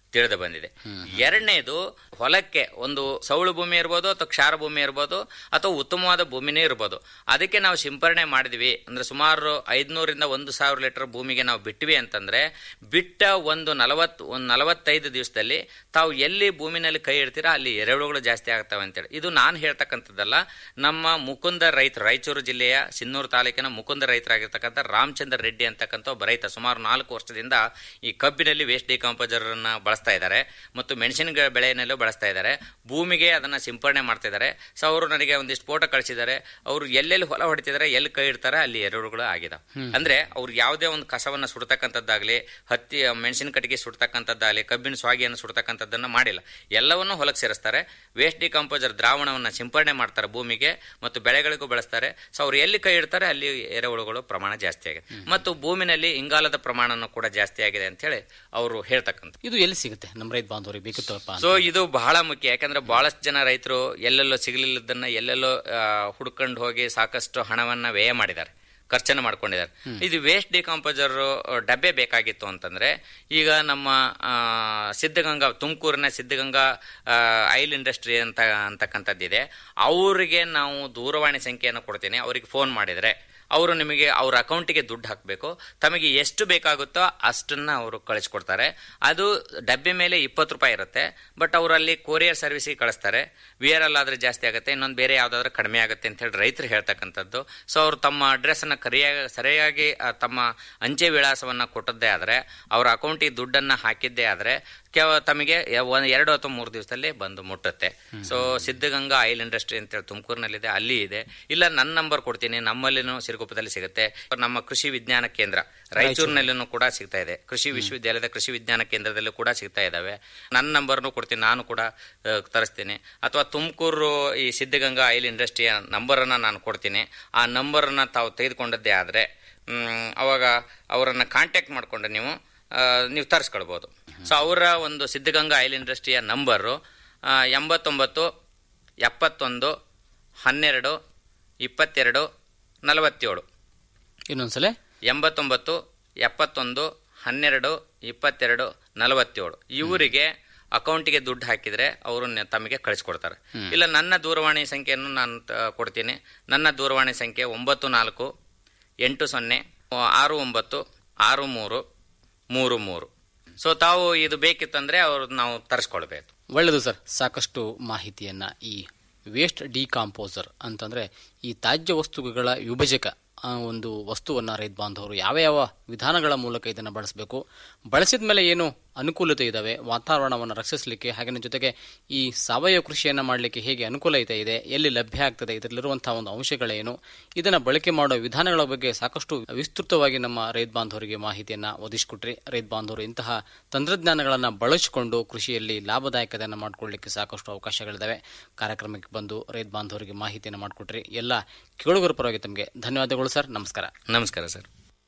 ತಿಳಿದು ಬಂದಿದೆ ಎರಡನೇದು ಹೊಲಕ್ಕೆ ಒಂದು ಸೌಳು ಭೂಮಿ ಇರ್ಬೋದು ಅಥವಾ ಕ್ಷಾರ ಭೂಮಿ ಇರ್ಬೋದು ಅಥವಾ ಉತ್ತಮವಾದ ಭೂಮಿನೇ ಇರ್ಬೋದು ಅದಕ್ಕೆ ನಾವು ಸಿಂಪರಣೆ ಮಾಡಿದ್ವಿ ಅಂದ್ರೆ ಸುಮಾರು ಐದ್ನೂರಿಂದ ಒಂದು ಸಾವಿರ ಲೀಟರ್ ಭೂಮಿಗೆ ನಾವು ಬಿಟ್ವಿ ಅಂತಂದ್ರೆ ಬಿಟ್ಟ ಒಂದು ನಲವತ್ ಒಂದು ನಲವತ್ತೈದು ದಿವಸದಲ್ಲಿ ತಾವು ಎಲ್ಲಿ ಭೂಮಿನಲ್ಲಿ ಕೈ ಇಡ್ತೀರಾ ಅಲ್ಲಿ ಎರೆಹುಳುಗಳು ಜಾಸ್ತಿ ಆಗ್ತವೆ ಅಂತೇಳಿ ಇದು ನಾನು ಹೇಳ್ತಕ್ಕಂಥದ್ದಲ್ಲ ನಮ್ಮ ಮುಕುಂದ ರೈತರು ರಾಯಚೂರು ಜಿಲ್ಲೆಯ ಸಿನ್ನೂರು ತಾಲೂಕಿನ ಮುಕುಂದ ರೈತರಾಗಿರ್ತಕ್ಕಂಥ ರಾಮಚಂದ್ರ ರೆಡ್ಡಿ ಅಂತಕ್ಕಂಥ ಒಬ್ಬ ರೈತ ಸುಮಾರು ನಾಲ್ಕು ವರ್ಷದಿಂದ ಈ ಕಬ್ಬಿನಲ್ಲಿ ವೇಸ್ಟ್ ಡಿಕಾಂಪೋಸರ್ ಅನ್ನ ಬಳಸ್ತಾ ಇದ್ದಾರೆ ಮತ್ತು ಮೆಣಸಿನ ಗ- ಬೆಳೆಯನ್ನಲ್ಲೂ ಬಳಸ್ತಾ ಇದ್ದಾರೆ ಭೂಮಿಗೆ ಅದನ್ನ ಸಿಂಪರಣೆ ಮಾಡ್ತಾ ಇದ್ದಾರೆ ಸೊ ಅವರು ನನಗೆ ಒಂದಿಷ್ಟು ಫೋಟೋ ಕಳಿಸಿದ್ದಾರೆ ಅವರು ಎಲ್ಲೆಲ್ಲಿ ಹೊಲ ಹೊಡಿತಿದ್ದಾರೆ ಎಲ್ಲಿ ಕೈ ಇಡ್ತಾರೆ ಅಲ್ಲಿ ಎರೆಹುಳುಗಳು ಆಗಿದಾವೆ ಅಂದ್ರೆ ಅವ್ರು ಯಾವುದೇ ಒಂದು ಕಸವನ್ನ ಸುಡ್ತಕ್ಕಂಥದ್ದಾಗ್ಲಿ ಹತ್ತಿ ಮೆಣಸಿನ ಕಟ್ಟಿಗೆ ಸುಡ್ತಕ್ಕಂಥದ್ದಾಗಲಿ ಕಬ್ಬಿನ ಸ್ವಾಗಿಯನ್ನು ಸುಡ್ತಕ್ಕಂಥದ್ದನ್ನ ಮಾಡಿಲ್ಲ ಎಲ್ಲವನ್ನೂ ಹೊಲಕ್ಕೆ ಸೇರಿಸ್ತಾರೆ ವೇಸ್ಟ್ ಡಿಕಾಂಪೋಸರ್ ದ್ರಾವಣವನ್ನ ಸಿಂಪರಣೆ ಮಾಡ್ತಾರೆ ಭೂಮಿಗೆ ಮತ್ತು ಬೆಳೆಗಳಿಗೂ ಬಳಸ್ತಾರೆ ಸೊ ಅವ್ರು ಎಲ್ಲಿ ಕೈ ಇಡ್ತಾರೆ ಅಲ್ಲಿ ಎರೆಹುಳುಗಳು ಪ್ರಮಾಣ ಜಾಸ್ತಿ ಆಗಿದೆ ಮತ್ತು ಭೂಮಿನಲ್ಲಿ ಇಂಗಾಲದ ಪ್ರಮಾಣನೂ ಕೂಡ ಜಾಸ್ತಿ ಆಗಿದೆ ಅಂತ ಹೇಳಿ ಅವರು ಹೇಳ್ತಕ್ಕಂಥ ಇದು ಎಲ್ಲಿ ಸಿಗುತ್ತೆ ನಮ್ಮ ರೈತ ಬಾಂಧವರಿಗೆ ಬೇಕಿತ್ತಪ್ಪ ಸೊ ಇದು ಬಹಳ ಮುಖ್ಯ ಯಾಕಂದ್ರೆ ಬಹಳಷ್ಟು ಜನ ರೈತರು ಎಲ್ಲೆಲ್ಲೋ ಸಿಗಲಿಲ್ಲದನ್ನ ಎಲ್ಲೆಲ್ಲೋ ಹುಡ್ಕೊಂಡು ಹೋಗಿ ಸಾಕಷ್ಟು ಹಣವನ್ನ ವ್ಯಯ ಮಾಡಿದ್ದಾರೆ ಖರ್ಚನ್ನು ಮಾಡ್ಕೊಂಡಿದ್ದಾರೆ ಇದು ವೇಸ್ಟ್ ಡಿಕಾಂಪೋಸರ್ ಡಬ್ಬೆ ಬೇಕಾಗಿತ್ತು ಅಂತಂದ್ರೆ ಈಗ ನಮ್ಮ ಆ, ಸಿದ್ಧಗಂಗಾ ತುಮಕೂರಿನ ಸಿದ್ಧಗಂಗಾ ಆಯಿಲ್ ಇಂಡಸ್ಟ್ರಿ ಅಂತ ಅಂತಕ್ಕಂಥದ್ದಿದೆ ಅವರಿಗೆ ನಾವು ದೂರವಾಣಿ ಸಂಖ್ಯೆಯನ್ನು ಕೊಡ್ತೀನಿ ಅವರಿಗೆ ಫೋನ್ ಮಾಡಿದರೆ ಅವರು ನಿಮಗೆ ಅವ್ರ ಅಕೌಂಟಿಗೆ ದುಡ್ಡು ಹಾಕಬೇಕು ತಮಗೆ ಎಷ್ಟು ಬೇಕಾಗುತ್ತೋ ಅಷ್ಟನ್ನ ಅವರು ಕಳಿಸ್ಕೊಡ್ತಾರೆ ಅದು ಡಬ್ಬೆ ಮೇಲೆ ಇಪ್ಪತ್ತು ರೂಪಾಯಿ ಇರುತ್ತೆ ಬಟ್ ಅವರು ಅಲ್ಲಿ ಕೊರಿಯರ್ ಸರ್ವಿಸಿಗೆ ಕಳಿಸ್ತಾರೆ ವಿ ಆರ್ ಎಲ್ ಆದ್ರೆ ಜಾಸ್ತಿ ಆಗುತ್ತೆ ಇನ್ನೊಂದು ಬೇರೆ ಯಾವ್ದಾದ್ರು ಕಡಿಮೆ ಆಗುತ್ತೆ ಅಂತ ಹೇಳಿ ರೈತರು ಹೇಳ್ತಕ್ಕಂಥದ್ದು ಸೊ ಅವರು ತಮ್ಮ ಅಡ್ರೆಸ್ ಅನ್ನ ಕರಿಯಾಗಿ ಸರಿಯಾಗಿ ಆ, ತಮ್ಮ ಅಂಚೆ ವಿಳಾಸವನ್ನ ಕೊಟ್ಟದ್ದೇ ಆದ್ರೆ ಅವರ ಅಕೌಂಟಿಗೆ ದುಡ್ಡನ್ನ ಹಾಕಿದ್ದೇ ಆದ್ರೆ ಕೆವ ತಮಗೆ ಯ- ಒಂದ್ ಎರಡು ಅಥವಾ ಮೂರು ದಿವಸದಲ್ಲಿ ಬಂದು ಮುಟ್ಟುತ್ತೆ ಸೊ ಸಿದ್ಧಗಂಗಾ ಆಯಿಲ್ ಇಂಡಸ್ಟ್ರಿ ಅಂತೇಳಿ ತುಮಕೂರಿನಲ್ಲಿದೆ ಅಲ್ಲಿ ಇದೆ ಇಲ್ಲ ನನ್ನ ನಂಬರ್ ಕೊಡ್ತೀನಿ ನಮ್ಮಲ್ಲಿನೂ ಸಿರುಗುಪ್ಪದಲ್ಲಿ ಸಿಗುತ್ತೆ ನಮ್ಮ ಕೃಷಿ ವಿಜ್ಞಾನ ಕೇಂದ್ರ ರಾಯಚೂರಿನಲ್ಲಿನೂ ಕೂಡ ಸಿಗ್ತಾ ಇದೆ ಕೃಷಿ ವಿಶ್ವವಿದ್ಯಾಲಯದ ಕೃಷಿ ವಿಜ್ಞಾನ ಕೇಂದ್ರದಲ್ಲೂ ಕೂಡ ಸಿಗ್ತಾ ಇದಾವೆ ನನ್ನ ನಂಬರ್ನು ಕೊಡ್ತೀನಿ ನಾನು ಕೂಡ ಆ, ತರಿಸ್ತೀನಿ ಅಥವಾ ತುಮಕೂರು ಈ ಸಿದ್ಧಗಂಗಾ ಆಯಿಲ್ ಇಂಡಸ್ಟ್ರಿಯ ನಂಬರನ್ನ ನಾನು ಕೊಡ್ತೀನಿ ಆ ನಂಬರನ್ನ ತಾವು ತೆಗೆದುಕೊಂಡದ್ದೇ ಆದ್ರೆ ಮ್, ಅವಾಗ ಅವರನ್ನ ಕಾಂಟ್ಯಾಕ್ಟ್ ಮಾಡ್ಕೊಂಡು ನೀವು ಆ, ನೀವು ತರಿಸ್ಕೊಳ್ಬೋದು ಸೊ ಅವರ ಒಂದು ಸಿದ್ಧಗಂಗಾ ಆಯಿಲ್ ಇಂಡಸ್ಟ್ರಿಯ ನಂಬರು ಆ, ಎಂಬತ್ತೊಂಬತ್ತು ಎಪ್ಪತ್ತೊಂದು ಹನ್ನೆರಡು ಇಪ್ಪತ್ತೆರಡು ನಲವತ್ತೇಳು ಇನ್ನೊಂದ್ಸಲ ಎಂಬತ್ತೊಂಬತ್ತು ಎಪ್ಪತ್ತೊಂದು ಹನ್ನೆರಡು ಇಪ್ಪತ್ತೆರಡು ನಲವತ್ತೇಳು ಇವರಿಗೆ ಅಕೌಂಟಿಗೆ ದುಡ್ಡು ಹಾಕಿದ್ರೆ ಅವರು ನೆ- ತಮಗೆ ಕಳಿಸ್ಕೊಡ್ತಾರೆ ಇಲ್ಲ ನನ್ನ ದೂರವಾಣಿ ಸಂಖ್ಯೆಯನ್ನು ನಾನು ತ- ಕೊಡ್ತೀನಿ ನನ್ನ ದೂರವಾಣಿ ಸಂಖ್ಯೆ ಒಂಬತ್ತು ನಾಲ್ಕು ಎಂಟು ಸೊನ್ನೆ ಆರು ಒಂಬತ್ತು ಆರು ಮೂರು ಮೂರು ಮೂರು ಸೊ ತಾವು ಇದು ಬೇಕಿತ್ತಂದ್ರೆ ಅವರು ನಾವು ತರಿಸ್ಕೊಳ್ಬೇಕು ಒಳ್ಳೆಯದು ಸರ್ ಸಾಕಷ್ಟು ಮಾಹಿತಿಯನ್ನ ಈ ವೇಸ್ಟ್ ಡಿಕಾಂಪೋಸರ್ ಅಂತಂದ್ರೆ ಈ ತ್ಯಾಜ್ಯ ವಸ್ತುಗಳ ವಿಭಜಕ ಆ ಒಂದು ವಸ್ತುವನ್ನ ರೈತ ಬಾಂಧವರು ಯಾವ ಯಾವ ವಿಧಾನಗಳ ಮೂಲಕ ಇದನ್ನು ಬಳಸಬೇಕು ಬಳಸಿದ ಮೇಲೆ ಏನು ಅನುಕೂಲತೆ ಇದಾವೆ ವಾತಾವರಣವನ್ನು ರಕ್ಷಿಸಲಿಕ್ಕೆ ಹಾಗೆ ಜೊತೆಗೆ ಈ ಸಾವಯವ ಕೃಷಿಯನ್ನು ಮಾಡಲಿಕ್ಕೆ ಹೇಗೆ ಅನುಕೂಲತೆ ಇದೆ ಎಲ್ಲಿ ಲಭ್ಯ ಆಗ್ತದೆ ಇದರಲ್ಲಿರುವಂತಹ ಒಂದು ಅಂಶಗಳೇನು ಇದನ್ನ ಬಳಕೆ ಮಾಡೋ ವಿಧಾನಗಳ ಬಗ್ಗೆ ಸಾಕಷ್ಟು ವಿಸ್ತೃತವಾಗಿ ನಮ್ಮ ರೈತ ಬಾಂಧವರಿಗೆ ಮಾಹಿತಿಯನ್ನ ಒದಗಿಸಿಕೊಟ್ರಿ ರೈತ ಬಾಂಧವರು ಇಂತಹ ತಂತ್ರಜ್ಞಾನಗಳನ್ನು ಬಳಸಿಕೊಂಡು ಕೃಷಿಯಲ್ಲಿ ಲಾಭದಾಯಕತೆಯನ್ನು ಮಾಡಿಕೊಳ್ಳಿಕ್ಕೆ ಸಾಕಷ್ಟು ಅವಕಾಶಗಳಿದ್ದಾವೆ ಕಾರ್ಯಕ್ರಮಕ್ಕೆ ಬಂದು ರೈತ ಬಾಂಧವರಿಗೆ ಮಾಹಿತಿಯನ್ನು ಮಾಡಿಕೊಟ್ರಿ ಎಲ್ಲ ಕೇಳುಗರ ಪರವಾಗಿ ತಮಗೆ ಧನ್ಯವಾದಗಳು ಸರ್ ನಮಸ್ಕಾರ ನಮಸ್ಕಾರ ಸರ್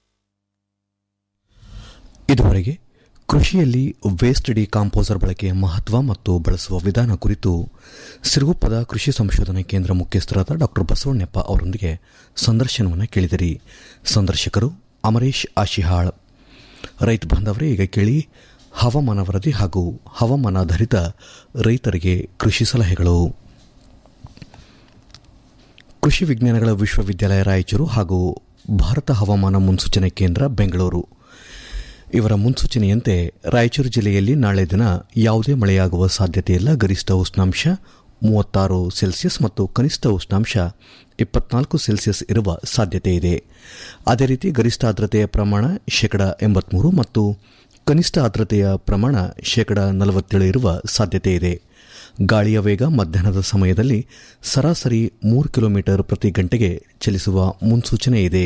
ಇದುವರೆಗೆ ಕೃಷಿಯಲ್ಲಿ ವೇಸ್ಟ್ ಡಿಕಾಂಪೋಸರ್ ಬಳಕೆಯ ಮಹತ್ವ ಮತ್ತು ಬಳಸುವ ವಿಧಾನ ಕುರಿತು ಸಿರುಗುಪ್ಪದ ಕೃಷಿ ಸಂಶೋಧನಾ ಕೇಂದ್ರ ಮುಖ್ಯಸ್ಥರಾದ ಡಾ ಬಸವಣ್ಣಪ್ಪ ಅವರೊಂದಿಗೆ ಸಂದರ್ಶನವನ್ನು ಕೇಳಿದಿರಿ ಸಂದರ್ಶಕರು ಅಮರೇಶ್ ಆಶಿಹಾಳ್ ರೈತ ಬಾಂಧವರೇ ಈಗ ಕೇಳಿ ಹವಾಮಾನ ವರದಿ ಹಾಗೂ ಹವಾಮಾನಾಧಾರಿತ ರೈತರಿಗೆ ಕೃಷಿ ಸಲಹೆಗಳು ಕೃಷಿ ವಿಜ್ಞಾನಗಳ ವಿಶ್ವವಿದ್ಯಾಲಯ ರಾಯಚೂರು ಹಾಗೂ ಭಾರತ ಹವಾಮಾನ ಮುನ್ಸೂಚನೆ ಕೇಂದ್ರ ಬೆಂಗಳೂರು ಇವರ ಮುನ್ಸೂಚನೆಯಂತೆ ರಾಯಚೂರು ಜಿಲ್ಲೆಯಲ್ಲಿ ನಾಳೆ ದಿನ ಯಾವುದೇ ಮಳೆಯಾಗುವ ಸಾಧ್ಯತೆಯಿಲ್ಲ ಗರಿಷ್ಠ ಉಷ್ಣಾಂಶ ಮೂವತ್ತಾರು ಸೆಲ್ಸಿಯಸ್ ಮತ್ತು ಕನಿಷ್ಠ ಉಷ್ಣಾಂಶ ಇಪ್ಪತ್ನಾಲ್ಕು ಸೆಲ್ಸಿಯಸ್ ಇರುವ ಸಾಧ್ಯತೆ ಇದೆ ಅದೇ ರೀತಿ ಗರಿಷ್ಠ ಆರ್ದ್ರತೆಯ ಪ್ರಮಾಣ ಶೇಕಡ ಎಂಬತ್ಮೂರು ಮತ್ತು ಕನಿಷ್ಠ ಆರ್ದ್ರತೆಯ ಪ್ರಮಾಣ ಶೇಕಡ ನಲವತ್ತೇಳು ಇರುವ ಸಾಧ್ಯತೆ ಇದೆ ಗಾಳಿಯ ವೇಗ ಮಧ್ಯಾಹ್ನದ ಸಮಯದಲ್ಲಿ ಸರಾಸರಿ ಮೂರು ಕಿಲೋಮೀಟರ್ ಪ್ರತಿ ಗಂಟೆಗೆ ಚಲಿಸುವ ಮುನ್ಸೂಚನೆ ಇದೆ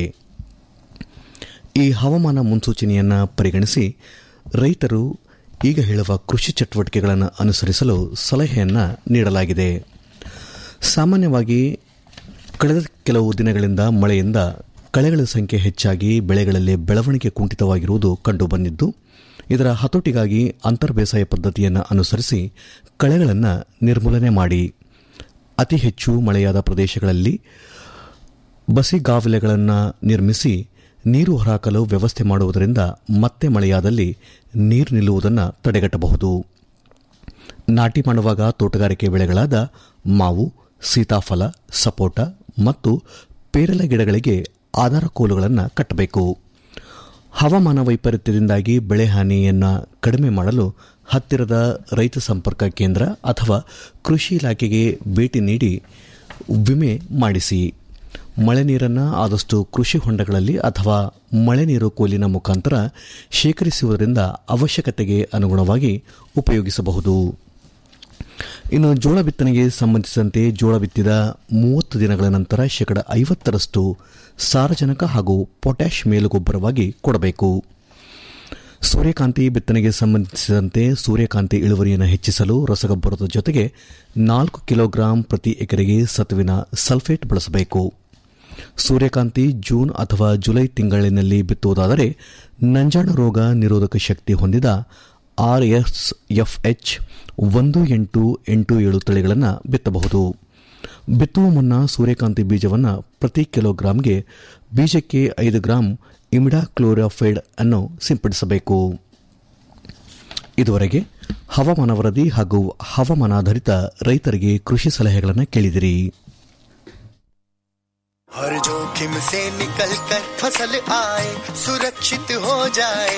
ಈ ಹವಾಮಾನ ಮುನ್ಸೂಚನೆಯನ್ನು ಪರಿಗಣಿಸಿ ರೈತರು ಈಗ ಹೇಳುವ ಕೃಷಿ ಚಟುವಟಿಕೆಗಳನ್ನು ಅನುಸರಿಸಲು ಸಲಹೆಯನ್ನು ನೀಡಲಾಗಿದೆ ಸಾಮಾನ್ಯವಾಗಿ ಕಳೆದ ಕೆಲವು ದಿನಗಳಿಂದ ಮಳೆಯಿಂದ ಕಳೆಗಳ ಸಂಖ್ಯೆ ಹೆಚ್ಚಾಗಿ ಬೆಳೆಗಳಲ್ಲಿ ಬೆಳವಣಿಗೆ ಕುಂಠಿತವಾಗಿರುವುದು ಕಂಡುಬಂದಿದ್ದು ಇದರ ಹತೋಟಿಗಾಗಿ ಅಂತರ್ ಬೇಸಾಯ ಪದ್ಧತಿಯನ್ನು ಅನುಸರಿಸಿ ಕಳೆಗಳನ್ನು ನಿರ್ಮೂಲನೆ ಮಾಡಿ ಅತಿ ಹೆಚ್ಚು ಮಳೆಯಾದ ಪ್ರದೇಶಗಳಲ್ಲಿ ಬಸಿಗಾವಲೆಗಳನ್ನು ನಿರ್ಮಿಸಿ ನೀರು ಹೊರಹಾಕಲು ವ್ಯವಸ್ಥೆ ಮಾಡುವುದರಿಂದ ಮತ್ತೆ ಮಳೆಯಾದಲ್ಲಿ ನೀರು ನಿಲ್ಲುವುದನ್ನು ತಡೆಗಟ್ಟಬಹುದು ನಾಟಿ ಮಾಡುವಾಗ ತೋಟಗಾರಿಕೆ ಬೆಳೆಗಳಾದ ಮಾವು ಸೀತಾಫಲ ಸಪೋಟ ಮತ್ತು ಪೇರಲೆ ಗಿಡಗಳಿಗೆ ಆಧಾರ ಕೋಲುಗಳನ್ನು ಕಟ್ಟಬೇಕು ಹವಾಮಾನ ವೈಪರೀತ್ಯದಿಂದಾಗಿ ಬೆಳೆ ಹಾನಿಯನ್ನು ಕಡಿಮೆ ಮಾಡಲು ಹತ್ತಿರದ ರೈತ ಸಂಪರ್ಕ ಕೇಂದ್ರ ಅಥವಾ ಕೃಷಿ ಇಲಾಖೆಗೆ ಭೇಟಿ ನೀಡಿ ವಿಮೆ ಮಾಡಿಸಿ ಮಳೆ ನೀರನ್ನು ಆದಷ್ಟು ಕೃಷಿ ಹೊಂಡಗಳಲ್ಲಿ ಅಥವಾ ಮಳೆ ನೀರು ಕೋಲಿನ ಮುಖಾಂತರ ಶೇಖರಿಸುವುದರಿಂದ ಅವಶ್ಯಕತೆಗೆ ಅನುಗುಣವಾಗಿ ಉಪಯೋಗಿಸಬಹುದು ಇನ್ನು ಜೋಳ ಬಿತ್ತನೆಗೆ ಸಂಬಂಧಿಸಿದಂತೆ ಜೋಳ ಬಿತ್ತಿದ ಮೂವತ್ತು ದಿನಗಳ ನಂತರ ಶೇಕಡ ಐವತ್ತರಷ್ಟು ಸಾರಜನಕ ಹಾಗೂ ಪೊಟ್ಯಾಷ್ ಮೇಲುಗೊಬ್ಬರವಾಗಿ ಕೊಡಬೇಕು ಸೂರ್ಯಕಾಂತಿ ಬಿತ್ತನೆಗೆ ಸಂಬಂಧಿಸಿದಂತೆ ಸೂರ್ಯಕಾಂತಿ ಇಳುವರಿಯನ್ನು ಹೆಚ್ಚಿಸಲು ರಸಗೊಬ್ಬರದ ಜೊತೆಗೆ ನಾಲ್ಕು ಕಿಲೋಗ್ರಾಂ ಪ್ರತಿ ಎಕರೆಗೆ ಸತುವಿನ ಸಲ್ಫೇಟ್ ಬಳಸಬೇಕು ಸೂರ್ಯಕಾಂತಿ ಜೂನ್ ಅಥವಾ ಜುಲೈ ತಿಂಗಳಿನಲ್ಲಿ ಬಿತ್ತುವುದಾದರೆ ನಂಜಾಣ ರೋಗ ನಿರೋಧಕ ಶಕ್ತಿ ಹೊಂದಿದ ಆರ್ಎಸ್ಎಫ್ಎಚ್ ಒಂದು ಎಂಟು ಎಂಟು ಏಳು ತಳಿಗಳನ್ನು ಬಿತ್ತಬಹುದು ಬಿತ್ತುವ ಮುನ್ನ ಸೂರ್ಯಕಾಂತಿ ಬೀಜವನ್ನು ಪ್ರತಿ ಕಿಲೋಗ್ರಾಂಗೆ ಬೀಜಕ್ಕೆ ಐದು ಗ್ರಾಂ ಇಮಿಡಾ ಕ್ಲೋರಾಫೈಡ್ ಅನ್ನು ಸಿಂಪಡಿಸಬೇಕು ಇದುವರೆಗೆ ಹವಾಮಾನ ವರದಿ ಹಾಗೂ ಹವಾಮಾನಾಧಾರಿತ ರೈತರಿಗೆ ಕೃಷಿ ಸಲಹೆಗಳನ್ನು ಕೇಳಿದಿರಿ हर जोखिम से निकल कर फसल आए सुरक्षित हो जाए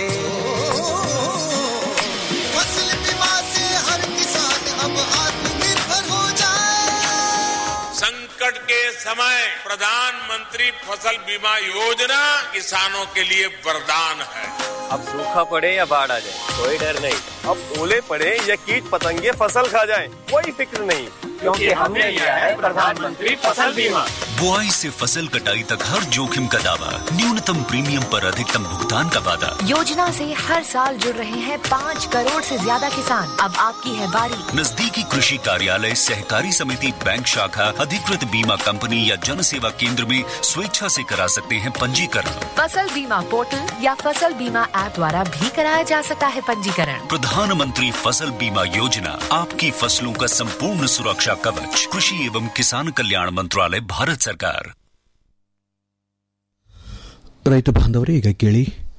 फसल बीमा से हर किसान अब आत्मनिर्भर हो जाए संकट के समय प्रधानमंत्री फसल बीमा योजना किसानों के लिए वरदान है अब सूखा पड़े या बाढ़ आ जाए कोई डर नहीं अब ओले पड़े या कीट पतंगे फसल खा जाए कोई फिक्र नहीं क्योंकि हमने लिया है प्रधानमंत्री फसल बीमा बुआई से फसल कटाई तक हर जोखिम का दावा न्यूनतम प्रीमियम पर अधिकतम भुगतान का वादा योजना से हर साल जुड़ रहे हैं पाँच करोड़ से ज्यादा किसान अब आपकी है बारी नजदीकी कृषि कार्यालय सहकारी समिति बैंक शाखा अधिकृत बीमा कंपनी या जन सेवा केंद्र में स्वेच्छा से करा सकते हैं पंजीकरण फसल बीमा पोर्टल या फसल बीमा ऐप द्वारा भी कराया जा सकता है पंजीकरण प्रधानमंत्री फसल बीमा योजना आपकी फसलों का संपूर्ण सुरक्षा कवच कृषि एवं किसान कल्याण मंत्रालय भारत सरकार ರೈತ ಬಾಂಧವರೇ ಈಗ ಕೇಳಿ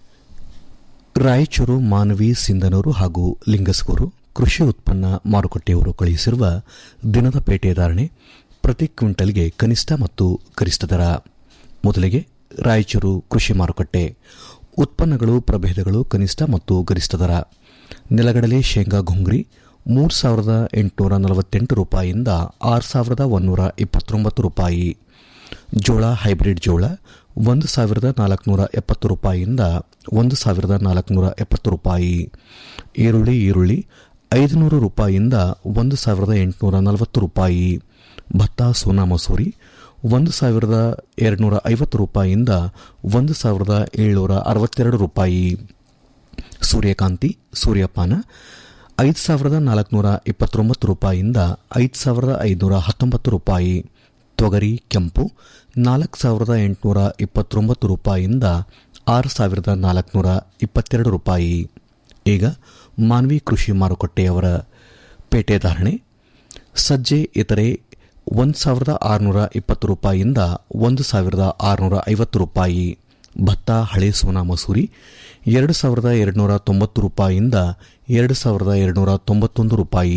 ರಾಯಚೂರು ಮಾನವಿ ಸಿಂಧನೂರು ಹಾಗೂ ಲಿಂಗಸ್ಗೂರು ಕೃಷಿ ಉತ್ಪನ್ನ ಮಾರುಕಟ್ಟೆಯವರು ಕಳುಹಿಸಿರುವ ದಿನದ ಪೇಟೆ ಧಾರಣೆ ಪ್ರತಿ ಕ್ವಿಂಟಲ್ಗೆ ಕನಿಷ್ಠ ಮತ್ತು ಗರಿಷ್ಠ ದರ ಮೊದಲಿಗೆ ರಾಯಚೂರು ಕೃಷಿ ಮಾರುಕಟ್ಟೆ ಉತ್ಪನ್ನಗಳು ಪ್ರಭೇದಗಳು ಕನಿಷ್ಠ ಮತ್ತು ಗರಿಷ್ಠ ದರ ನೆಲಗಡಲೆ ಶೇಂಗಾ ಘುಂಗ್ರಿ ಮೂರು ಸಾವಿರದ ಎಂಟುನೂರ ನಲವತ್ತೆಂಟು ರೂಪಾಯಿಯಿಂದ ಆರು ಸಾವಿರದ ಒಂದೂರ ಇಪ್ಪತ್ತೊಂಬತ್ತು ರೂಪಾಯಿ ಜೋಳ ಹೈಬ್ರಿಡ್ ಜೋಳ ಒಂದು ಸಾವಿರದ ನಾಲ್ಕುನೂರ ಎಪ್ಪತ್ತು ರೂಪಾಯಿಯಿಂದ ಒಂದು ಸಾವಿರದ ನಾಲ್ಕುನೂರ ಎಪ್ಪತ್ತು ರೂಪಾಯಿ ಈರುಳ್ಳಿ ಈರುಳ್ಳಿ ಐದುನೂರು ರೂಪಾಯಿಯಿಂದ ಒಂದು ಸಾವಿರದ ಎಂಟುನೂರ ನಲವತ್ತು ರೂಪಾಯಿ ಭತ್ತ ಸೋನಾ ಮಸೂರಿ ಒಂದು ಸಾವಿರದ ಎರಡುನೂರ ಐವತ್ತು ರೂಪಾಯಿಯಿಂದ ಒಂದು ಸಾವಿರದ ಏಳ್ನೂರ ಅರವತ್ತೆರಡು ರೂಪಾಯಿ ಸೂರ್ಯಕಾಂತಿ ಸೂರ್ಯಪಾನ ಐದು ಸಾವಿರದ ನಾಲ್ಕುನೂರ ಇಪ್ಪತ್ತೊಂಬತ್ತು ರೂಪಾಯಿಯಿಂದ ಐದು ಸಾವಿರದ ಐದುನೂರ ಹತ್ತೊಂಬತ್ತು ರೂಪಾಯಿ ತೊಗರಿ ಕೆಂಪು ನಾಲ್ಕು ಸಾವಿರದ ಎಂಟುನೂರ ಇಪ್ಪತ್ತೊಂಬತ್ತು ರೂಪಾಯಿಯಿಂದ ಆರು ಸಾವಿರದ ನಾಲ್ಕುನೂರ ಇಪ್ಪತ್ತೆರಡು ರೂಪಾಯಿ ಈಗ ಮಾನ್ವಿ ಕೃಷಿ ಮಾರುಕಟ್ಟೆಯವರ ಪೇಟೆ ಧಾರಣೆ ಸಜ್ಜೆ ಇತರೆ ಒಂದು ಸಾವಿರದ ಆರುನೂರ ಇಪ್ಪತ್ತು ರೂಪಾಯಿಯಿಂದ ಒಂದು ಸಾವಿರದ ಆರುನೂರ ಐವತ್ತು ರೂಪಾಯಿ ಭತ್ತ ಹಳೆ ಸೋನಾ ಮಸೂರಿ ಎರಡು ಸಾವಿರದ ಎರಡುನೂರ ತೊಂಬತ್ತು ರೂಪಾಯಿಯಿಂದ ಎರಡು ಸಾವಿರದ ಎರಡುನೂರ ತೊಂಬತ್ತೊಂದು ರೂಪಾಯಿ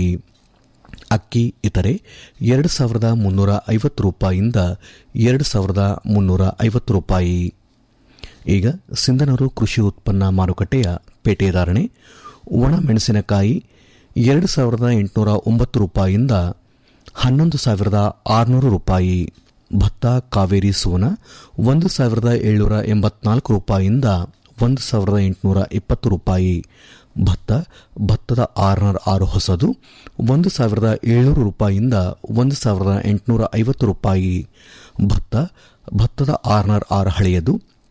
ಅಕ್ಕಿ ಇತರೆ ಎರಡು ಸಾವಿರದ ಮುನ್ನೂರ ಐವತ್ತು ರೂಪಾಯಿಯಿಂದ ಎರಡು ಸಾವಿರದ ಮುನ್ನೂರ ಐವತ್ತು ರೂಪಾಯಿ ಈಗ ಸಿಂಧನೂರು ಕೃಷಿ ಉತ್ಪನ್ನ ಮಾರುಕಟ್ಟೆಯ ಪೇಟೆ ಧಾರಣೆ ಒಣ ಮೆಣಸಿನಕಾಯಿ ಎರಡು ಸಾವಿರದ ಎಂಟುನೂರ ಒಂಬತ್ತು ರೂಪಾಯಿಯಿಂದ ಹನ್ನೊಂದು ಸಾವಿರದ ಆರುನೂರು ರೂಪಾಯಿ ಭತ್ತ ಕಾವೇರಿ ಸೋನ ಒಂದು ಸಾವಿರದ ಏಳ್ನೂರ ಎಂಬತ್ನಾಲ್ಕು ರೂಪಾಯಿಯಿಂದ ಒಂದು ಸಾವಿರದ ಎಂಟುನೂರ ಇಪ್ಪತ್ತು ರೂಪಾಯಿ ಭತ್ತ ಭತ್ತದ ಆರ್ನರ್ ಆರು ಹೊಸದು ಒಂದು ಸಾವಿರದ ಏಳ್ನೂರು ರೂಪಾಯಿಯಿಂದ ಒಂದು ಸಾವಿರದ ಎಂಟುನೂರ ಐವತ್ತು ರೂಪಾಯಿ ಭತ್ತ ಭತ್ತದ ಆರ್ನರ್ ಆರು ಹಳೆಯದು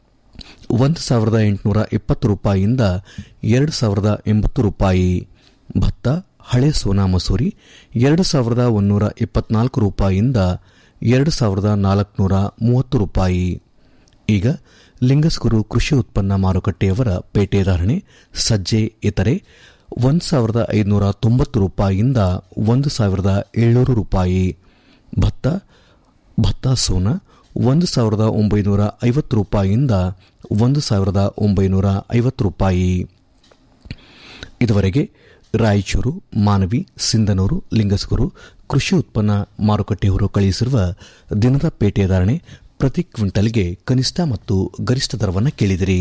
ಒಂದು ಸಾವಿರದ ಎಂಟುನೂರ ಇಪ್ಪತ್ತು ರೂಪಾಯಿಯಿಂದ ಎರಡು ಸಾವಿರದ ಎಂಬತ್ತು ರೂಪಾಯಿ ಭತ್ತ ಹಳೆ ಸೋನಾ ಮಸೂರಿ ಎರಡು ಸಾವಿರದ ಒಂದೂರ ಇಪ್ಪತ್ನಾಲ್ಕು ರೂಪಾಯಿಯಿಂದ ಎರಡು ಸಾವಿರದ ನಾಲ್ಕುನೂರ ಮೂವತ್ತು ರೂಪಾಯಿ ಈಗ ಲಿಂಗಸ್ಗುರು ಕೃಷಿ ಉತ್ಪನ್ನ ಮಾರುಕಟ್ಟೆಯವರ ಪೇಟೆ ಧಾರಣೆ ಸಜ್ಜೆ ಇತರೆ ಒಂದು ಸಾವಿರದ ಐದುನೂರ ತೊಂಬತ್ತು ರೂಪಾಯಿಯಿಂದ ಒಂದು ಸಾವಿರದ ಏಳ್ನೂರು ರೂಪಾಯಿ ಭತ್ತ ಭತ್ತ ಸೋನ ಒಂದು ಸಾವಿರದ ಒಂಬೈನೂರ ಐವತ್ತು ರೂಪಾಯಿಯಿಂದ ಒಂದು ಸಾವಿರದ ಒಂಬೈನೂರ ಐವತ್ತು ರೂಪಾಯಿ ಇದುವರೆಗೆ ರಾಯಚೂರು ಮಾನವಿ ಸಿಂಧನೂರು ಲಿಂಗಸ್ಗೂರು ಕೃಷಿ ಉತ್ಪನ್ನ ಮಾರುಕಟ್ಟೆ ಹೊರ ಕಳುಹಿಸಿರುವ ದಿನದ ಪೇಟೆಯ ಧಾರಣೆ ಪ್ರತಿ ಕ್ವಿಂಟಲ್ಗೆ ಕನಿಷ್ಠ ಮತ್ತು ಗರಿಷ್ಠ ದರವನ್ನು ಕೇಳಿದಿರಿ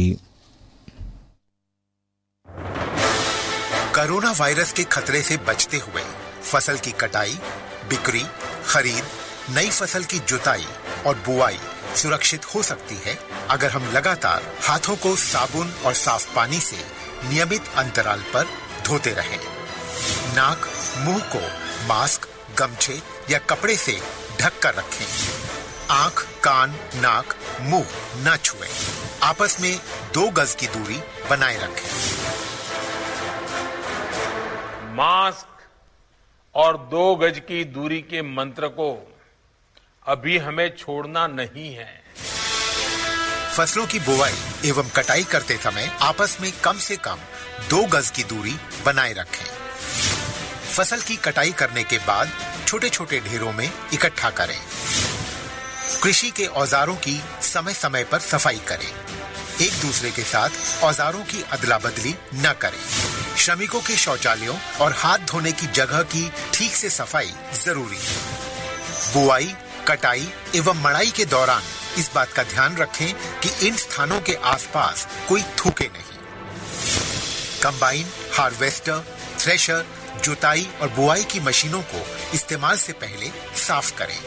कोरोना वायरस के खतरे से बचते हुए फसल की कटाई बिक्री खरीद नई फसल की जुताई और बुआई सुरक्षित हो सकती है अगर हम लगातार हाथों को साबुन और साफ पानी से नियमित अंतराल पर धोते रहें। नाक मुंह को मास्क गमछे या कपड़े से ढक कर रखें आंख कान नाक मुंह न छुएं। आपस में दो गज की दूरी बनाए रखें मास्क और दो गज की दूरी के मंत्र को अभी हमें छोड़ना नहीं है फसलों की बुवाई एवं कटाई करते समय आपस में कम से कम दो गज की दूरी बनाए रखें फसल की कटाई करने के बाद छोटे छोटे ढेरों में इकट्ठा करें कृषि के औजारों की समय समय पर सफाई करें एक दूसरे के साथ औजारों की अदला बदली न करें श्रमिकों के शौचालयों और हाथ धोने की जगह की ठीक से सफाई जरूरी है बुआई कटाई एवं मड़ाई के दौरान इस बात का ध्यान रखें कि इन स्थानों के आसपास कोई थूके नहीं कंबाइन हार्वेस्टर थ्रेशर जुताई और बुआई की मशीनों को इस्तेमाल से पहले साफ करें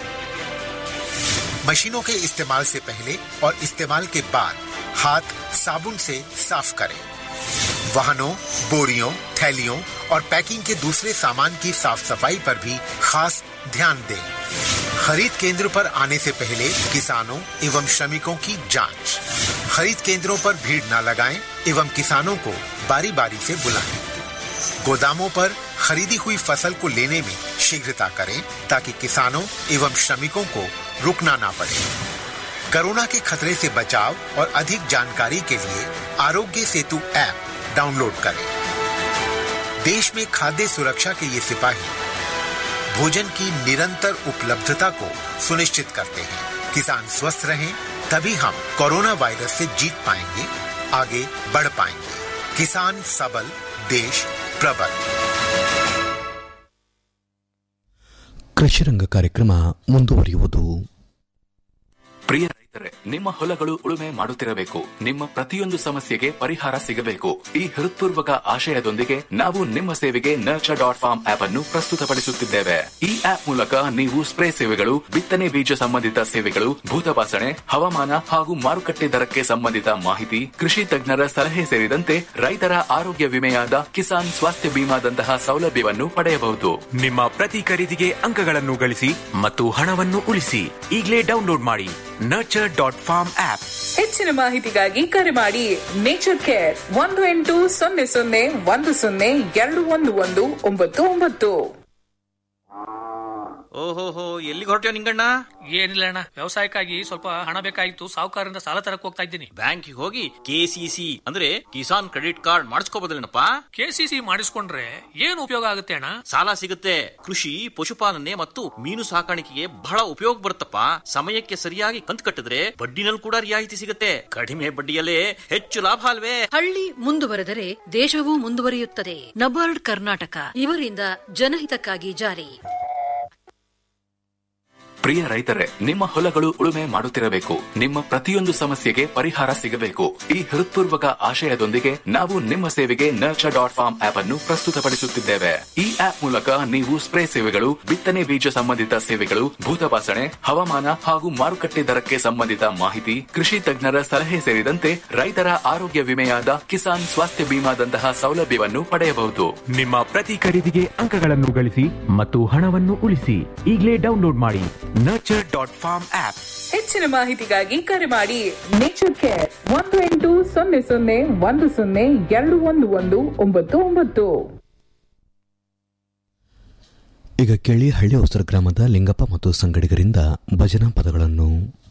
मशीनों के इस्तेमाल से पहले और इस्तेमाल के बाद हाथ साबुन से साफ करें वाहनों बोरियों थैलियों और पैकिंग के दूसरे सामान की साफ सफाई पर भी खास ध्यान दें खरीद केंद्र पर आने से पहले किसानों एवं श्रमिकों की जांच खरीद केंद्रों पर भीड़ न लगाएं एवं किसानों को बारी बारी से बुलाएं गोदामों पर खरीदी हुई फसल को लेने में शीघ्रता करें ताकि किसानों एवं श्रमिकों को रुकना ना पड़े कोरोना के खतरे से बचाव और अधिक जानकारी के लिए आरोग्य सेतु ऐप डाउनलोड करें देश में खाद्य सुरक्षा के ये सिपाही भोजन की निरंतर उपलब्धता को सुनिश्चित करते हैं किसान स्वस्थ रहें तभी हम कोरोना वायरस से जीत पाएंगे आगे बढ़ पाएंगे किसान सबल देश प्रबल ಕೃಷಿರಂಗ ಕಾರ್ಯಕ್ರಮ ಮುಂದುವರಿಯುವುದು ಪ್ರಿಯ ರೈತರೇ ನಿಮ್ಮ ಹೊಲಗಳು ಉಳುಮೆ ಮಾಡುತ್ತಿರಬೇಕು ನಿಮ್ಮ ಪ್ರತಿಯೊಂದು ಸಮಸ್ಯೆಗೆ ಪರಿಹಾರ ಸಿಗಬೇಕು ಈ ಹೃತ್ಪೂರ್ವಕ ಆಶಯದೊಂದಿಗೆ ನಾವು ನಿಮ್ಮ ಸೇವೆಗೆ ನರ್ಚರ್ ಡಾಟ್ ಫಾರ್ಮ್ ಆಪ್ ಅನ್ನು ಪ್ರಸ್ತುತಪಡಿಸುತ್ತಿದ್ದೇವೆ ಈ ಆಪ್ ಮೂಲಕ ನೀವು ಸ್ಪ್ರೇ ಸೇವೆಗಳು ಬಿತ್ತನೆ ಬೀಜ ಸಂಬಂಧಿತ ಸೇವೆಗಳು ಭೂತಪಾಸಣೆ ಹವಾಮಾನ ಹಾಗೂ ಮಾರುಕಟ್ಟೆ ದರಕ್ಕೆ ಸಂಬಂಧಿತ ಮಾಹಿತಿ ಕೃಷಿ ತಜ್ಞರ ಸಲಹೆ ಸೇರಿದಂತೆ ರೈತರ ಆರೋಗ್ಯ ವಿಮೆಯಾದ ಕಿಸಾನ್ ಸ್ವಾಸ್ಥ್ಯ ಬಿಮಾದಂತಹ ಸೌಲಭ್ಯವನ್ನು ಪಡೆಯಬಹುದು ನಿಮ್ಮ ಪ್ರತಿ ಖರೀದಿಗೆ ಅಂಕಗಳನ್ನು ಗಳಿಸಿ ಮತ್ತು ಹಣವನ್ನು ಉಳಿಸಿ ಈಗಲೇ ಡೌನ್ಲೋಡ್ ಮಾಡಿ ನರ್ಚರ್ ಡಾಟ್ ಫಾರ್ಮ್ ಆಪ್ ಹೆಚ್ಚಿನ ಮಾಹಿತಿಗಾಗಿ ಕರೆ ಮಾಡಿ ನೇಚರ್ ಕೇರ್ ಒಂದು ಎಂಟು ಸೊನ್ನೆ ಸೊನ್ನೆ ಒಂದು ಸೊನ್ನೆ ಎರಡು ಒಂದು ಒಂದು ಒಂಬತ್ತು ಒಂಬತ್ತು ಓಹೋಹೋ ಎಲ್ಲಿಗೆ ಹೊರಟ್ಯೋ ನಿಂಗಣ್ಣ ಏನಿಲ್ಲ ಅಣ್ಣ ವ್ಯವಸಾಯಕ್ಕಾಗಿ ಸ್ವಲ್ಪ ಹಣ ಬೇಕಾಗಿತ್ತು ಸಾಹುಕಾರರಿಂದ ಸಾಲ ತರಕ್ ಹೋಗ್ತಾ ಇದ್ದೀನಿ ಬ್ಯಾಂಕಿಗೆ ಹೋಗಿ ಕೆಸಿಸಿ ಅಂದ್ರೆ ಕಿಸಾನ್ ಕ್ರೆಡಿಟ್ ಕಾರ್ಡ್ ಮಾಡಿಸ್ಕೋಬೋದಲ್ಲೇನಪ್ಪ ಕೆಸಿಸಿ ಮಾಡಿಸ್ಕೊಂಡ್ರೆ ಏನು ಉಪಯೋಗ ಆಗುತ್ತೆ ಅಣ್ಣ ಸಾಲ ಸಿಗುತ್ತೆ ಕೃಷಿ ಪಶುಪಾಲನೆ ಮತ್ತು ಮೀನು ಸಾಕಾಣಿಕೆಗೆ ಬಹಳ ಉಪಯೋಗ ಬರುತ್ತಪ್ಪ ಸಮಯಕ್ಕೆ ಸರಿಯಾಗಿ ಕಂತು ಕಟ್ಟಿದ್ರೆ ಬಡ್ಡಿನಲ್ಲಿ ಕೂಡ ರಿಯಾಯಿತಿ ಸಿಗುತ್ತೆ ಕಡಿಮೆ ಬಡ್ಡಿಯಲ್ಲೇ ಹೆಚ್ಚು ಲಾಭ ಅಲ್ವೇ ಹಳ್ಳಿ ಮುಂದುವರೆದರೆ ದೇಶವೂ ಮುಂದುವರಿಯುತ್ತದೆ ನಬಾರ್ಡ್ ಕರ್ನಾಟಕ ಇವರಿಂದ ಜನಹಿತಕ್ಕಾಗಿ ಜಾರಿ ಪ್ರಿಯ ರೈತರೇ ನಿಮ್ಮ ಹೊಲಗಳು ಉಳುಮೆ ಮಾಡುತ್ತಿರಬೇಕು ನಿಮ್ಮ ಪ್ರತಿಯೊಂದು ಸಮಸ್ಯೆಗೆ ಪರಿಹಾರ ಸಿಗಬೇಕು ಈ ಹೃತ್ಪೂರ್ವಕ ಆಶಯದೊಂದಿಗೆ ನಾವು ನಿಮ್ಮ ಸೇವೆಗೆ ನರ್ಚರ್ ಡಾಟ್ ಫಾರ್ಮ್ ಆಪ್ ಅನ್ನು ಪ್ರಸ್ತುತಪಡಿಸುತ್ತಿದ್ದೇವೆ ಈ ಆಪ್ ಮೂಲಕ ನೀವು ಸ್ಪ್ರೇ ಸೇವೆಗಳು ಬಿತ್ತನೆ ಬೀಜ ಸಂಬಂಧಿತ ಸೇವೆಗಳು ಭೂತಪಾಸಣೆ ಹವಾಮಾನ ಹಾಗೂ ಮಾರುಕಟ್ಟೆ ದರಕ್ಕೆ ಸಂಬಂಧಿತ ಮಾಹಿತಿ ಕೃಷಿ ತಜ್ಞರ ಸಲಹೆ ಸೇರಿದಂತೆ ರೈತರ ಆರೋಗ್ಯ ವಿಮೆಯಾದ ಕಿಸಾನ್ ಸ್ವಾಸ್ಥ್ಯ ಬಿಮಾದಂತಹ ಸೌಲಭ್ಯವನ್ನು ಪಡೆಯಬಹುದು ನಿಮ್ಮ ಪ್ರತಿ ಖರೀದಿಗೆ ಅಂಕಗಳನ್ನು ಗಳಿಸಿ ಮತ್ತು ಹಣವನ್ನು ಉಳಿಸಿ ಈಗಲೇ ಡೌನ್ಲೋಡ್ ಮಾಡಿ ನರ್ಚರ್ ಡಾಟ್ ಫಾರ್ಮ್ ಆಪ್ ಹೆಚ್ಚಿನ ಮಾಹಿತಿಗಾಗಿ ಕರೆ ಮಾಡಿ ನೇಚರ್ ಕೇರ್ ಒಂದು ಎಂಟು ಸೊನ್ನೆ ಸೊನ್ನೆ ಒಂದು ಸೊನ್ನೆ ಎರಡು ಒಂದು ಒಂದು ಒಂಬತ್ತು ಒಂಬತ್ತು ಈಗ ಕೇಳಿ ಹಳ್ಳಿ ಹೊಸರ ಗ್ರಾಮದ ಲಿಂಗಪ್ಪ ಮತ್ತು ಸಂಗಡಿಗರಿಂದ ಭಜನಾ ಪದಗಳನ್ನು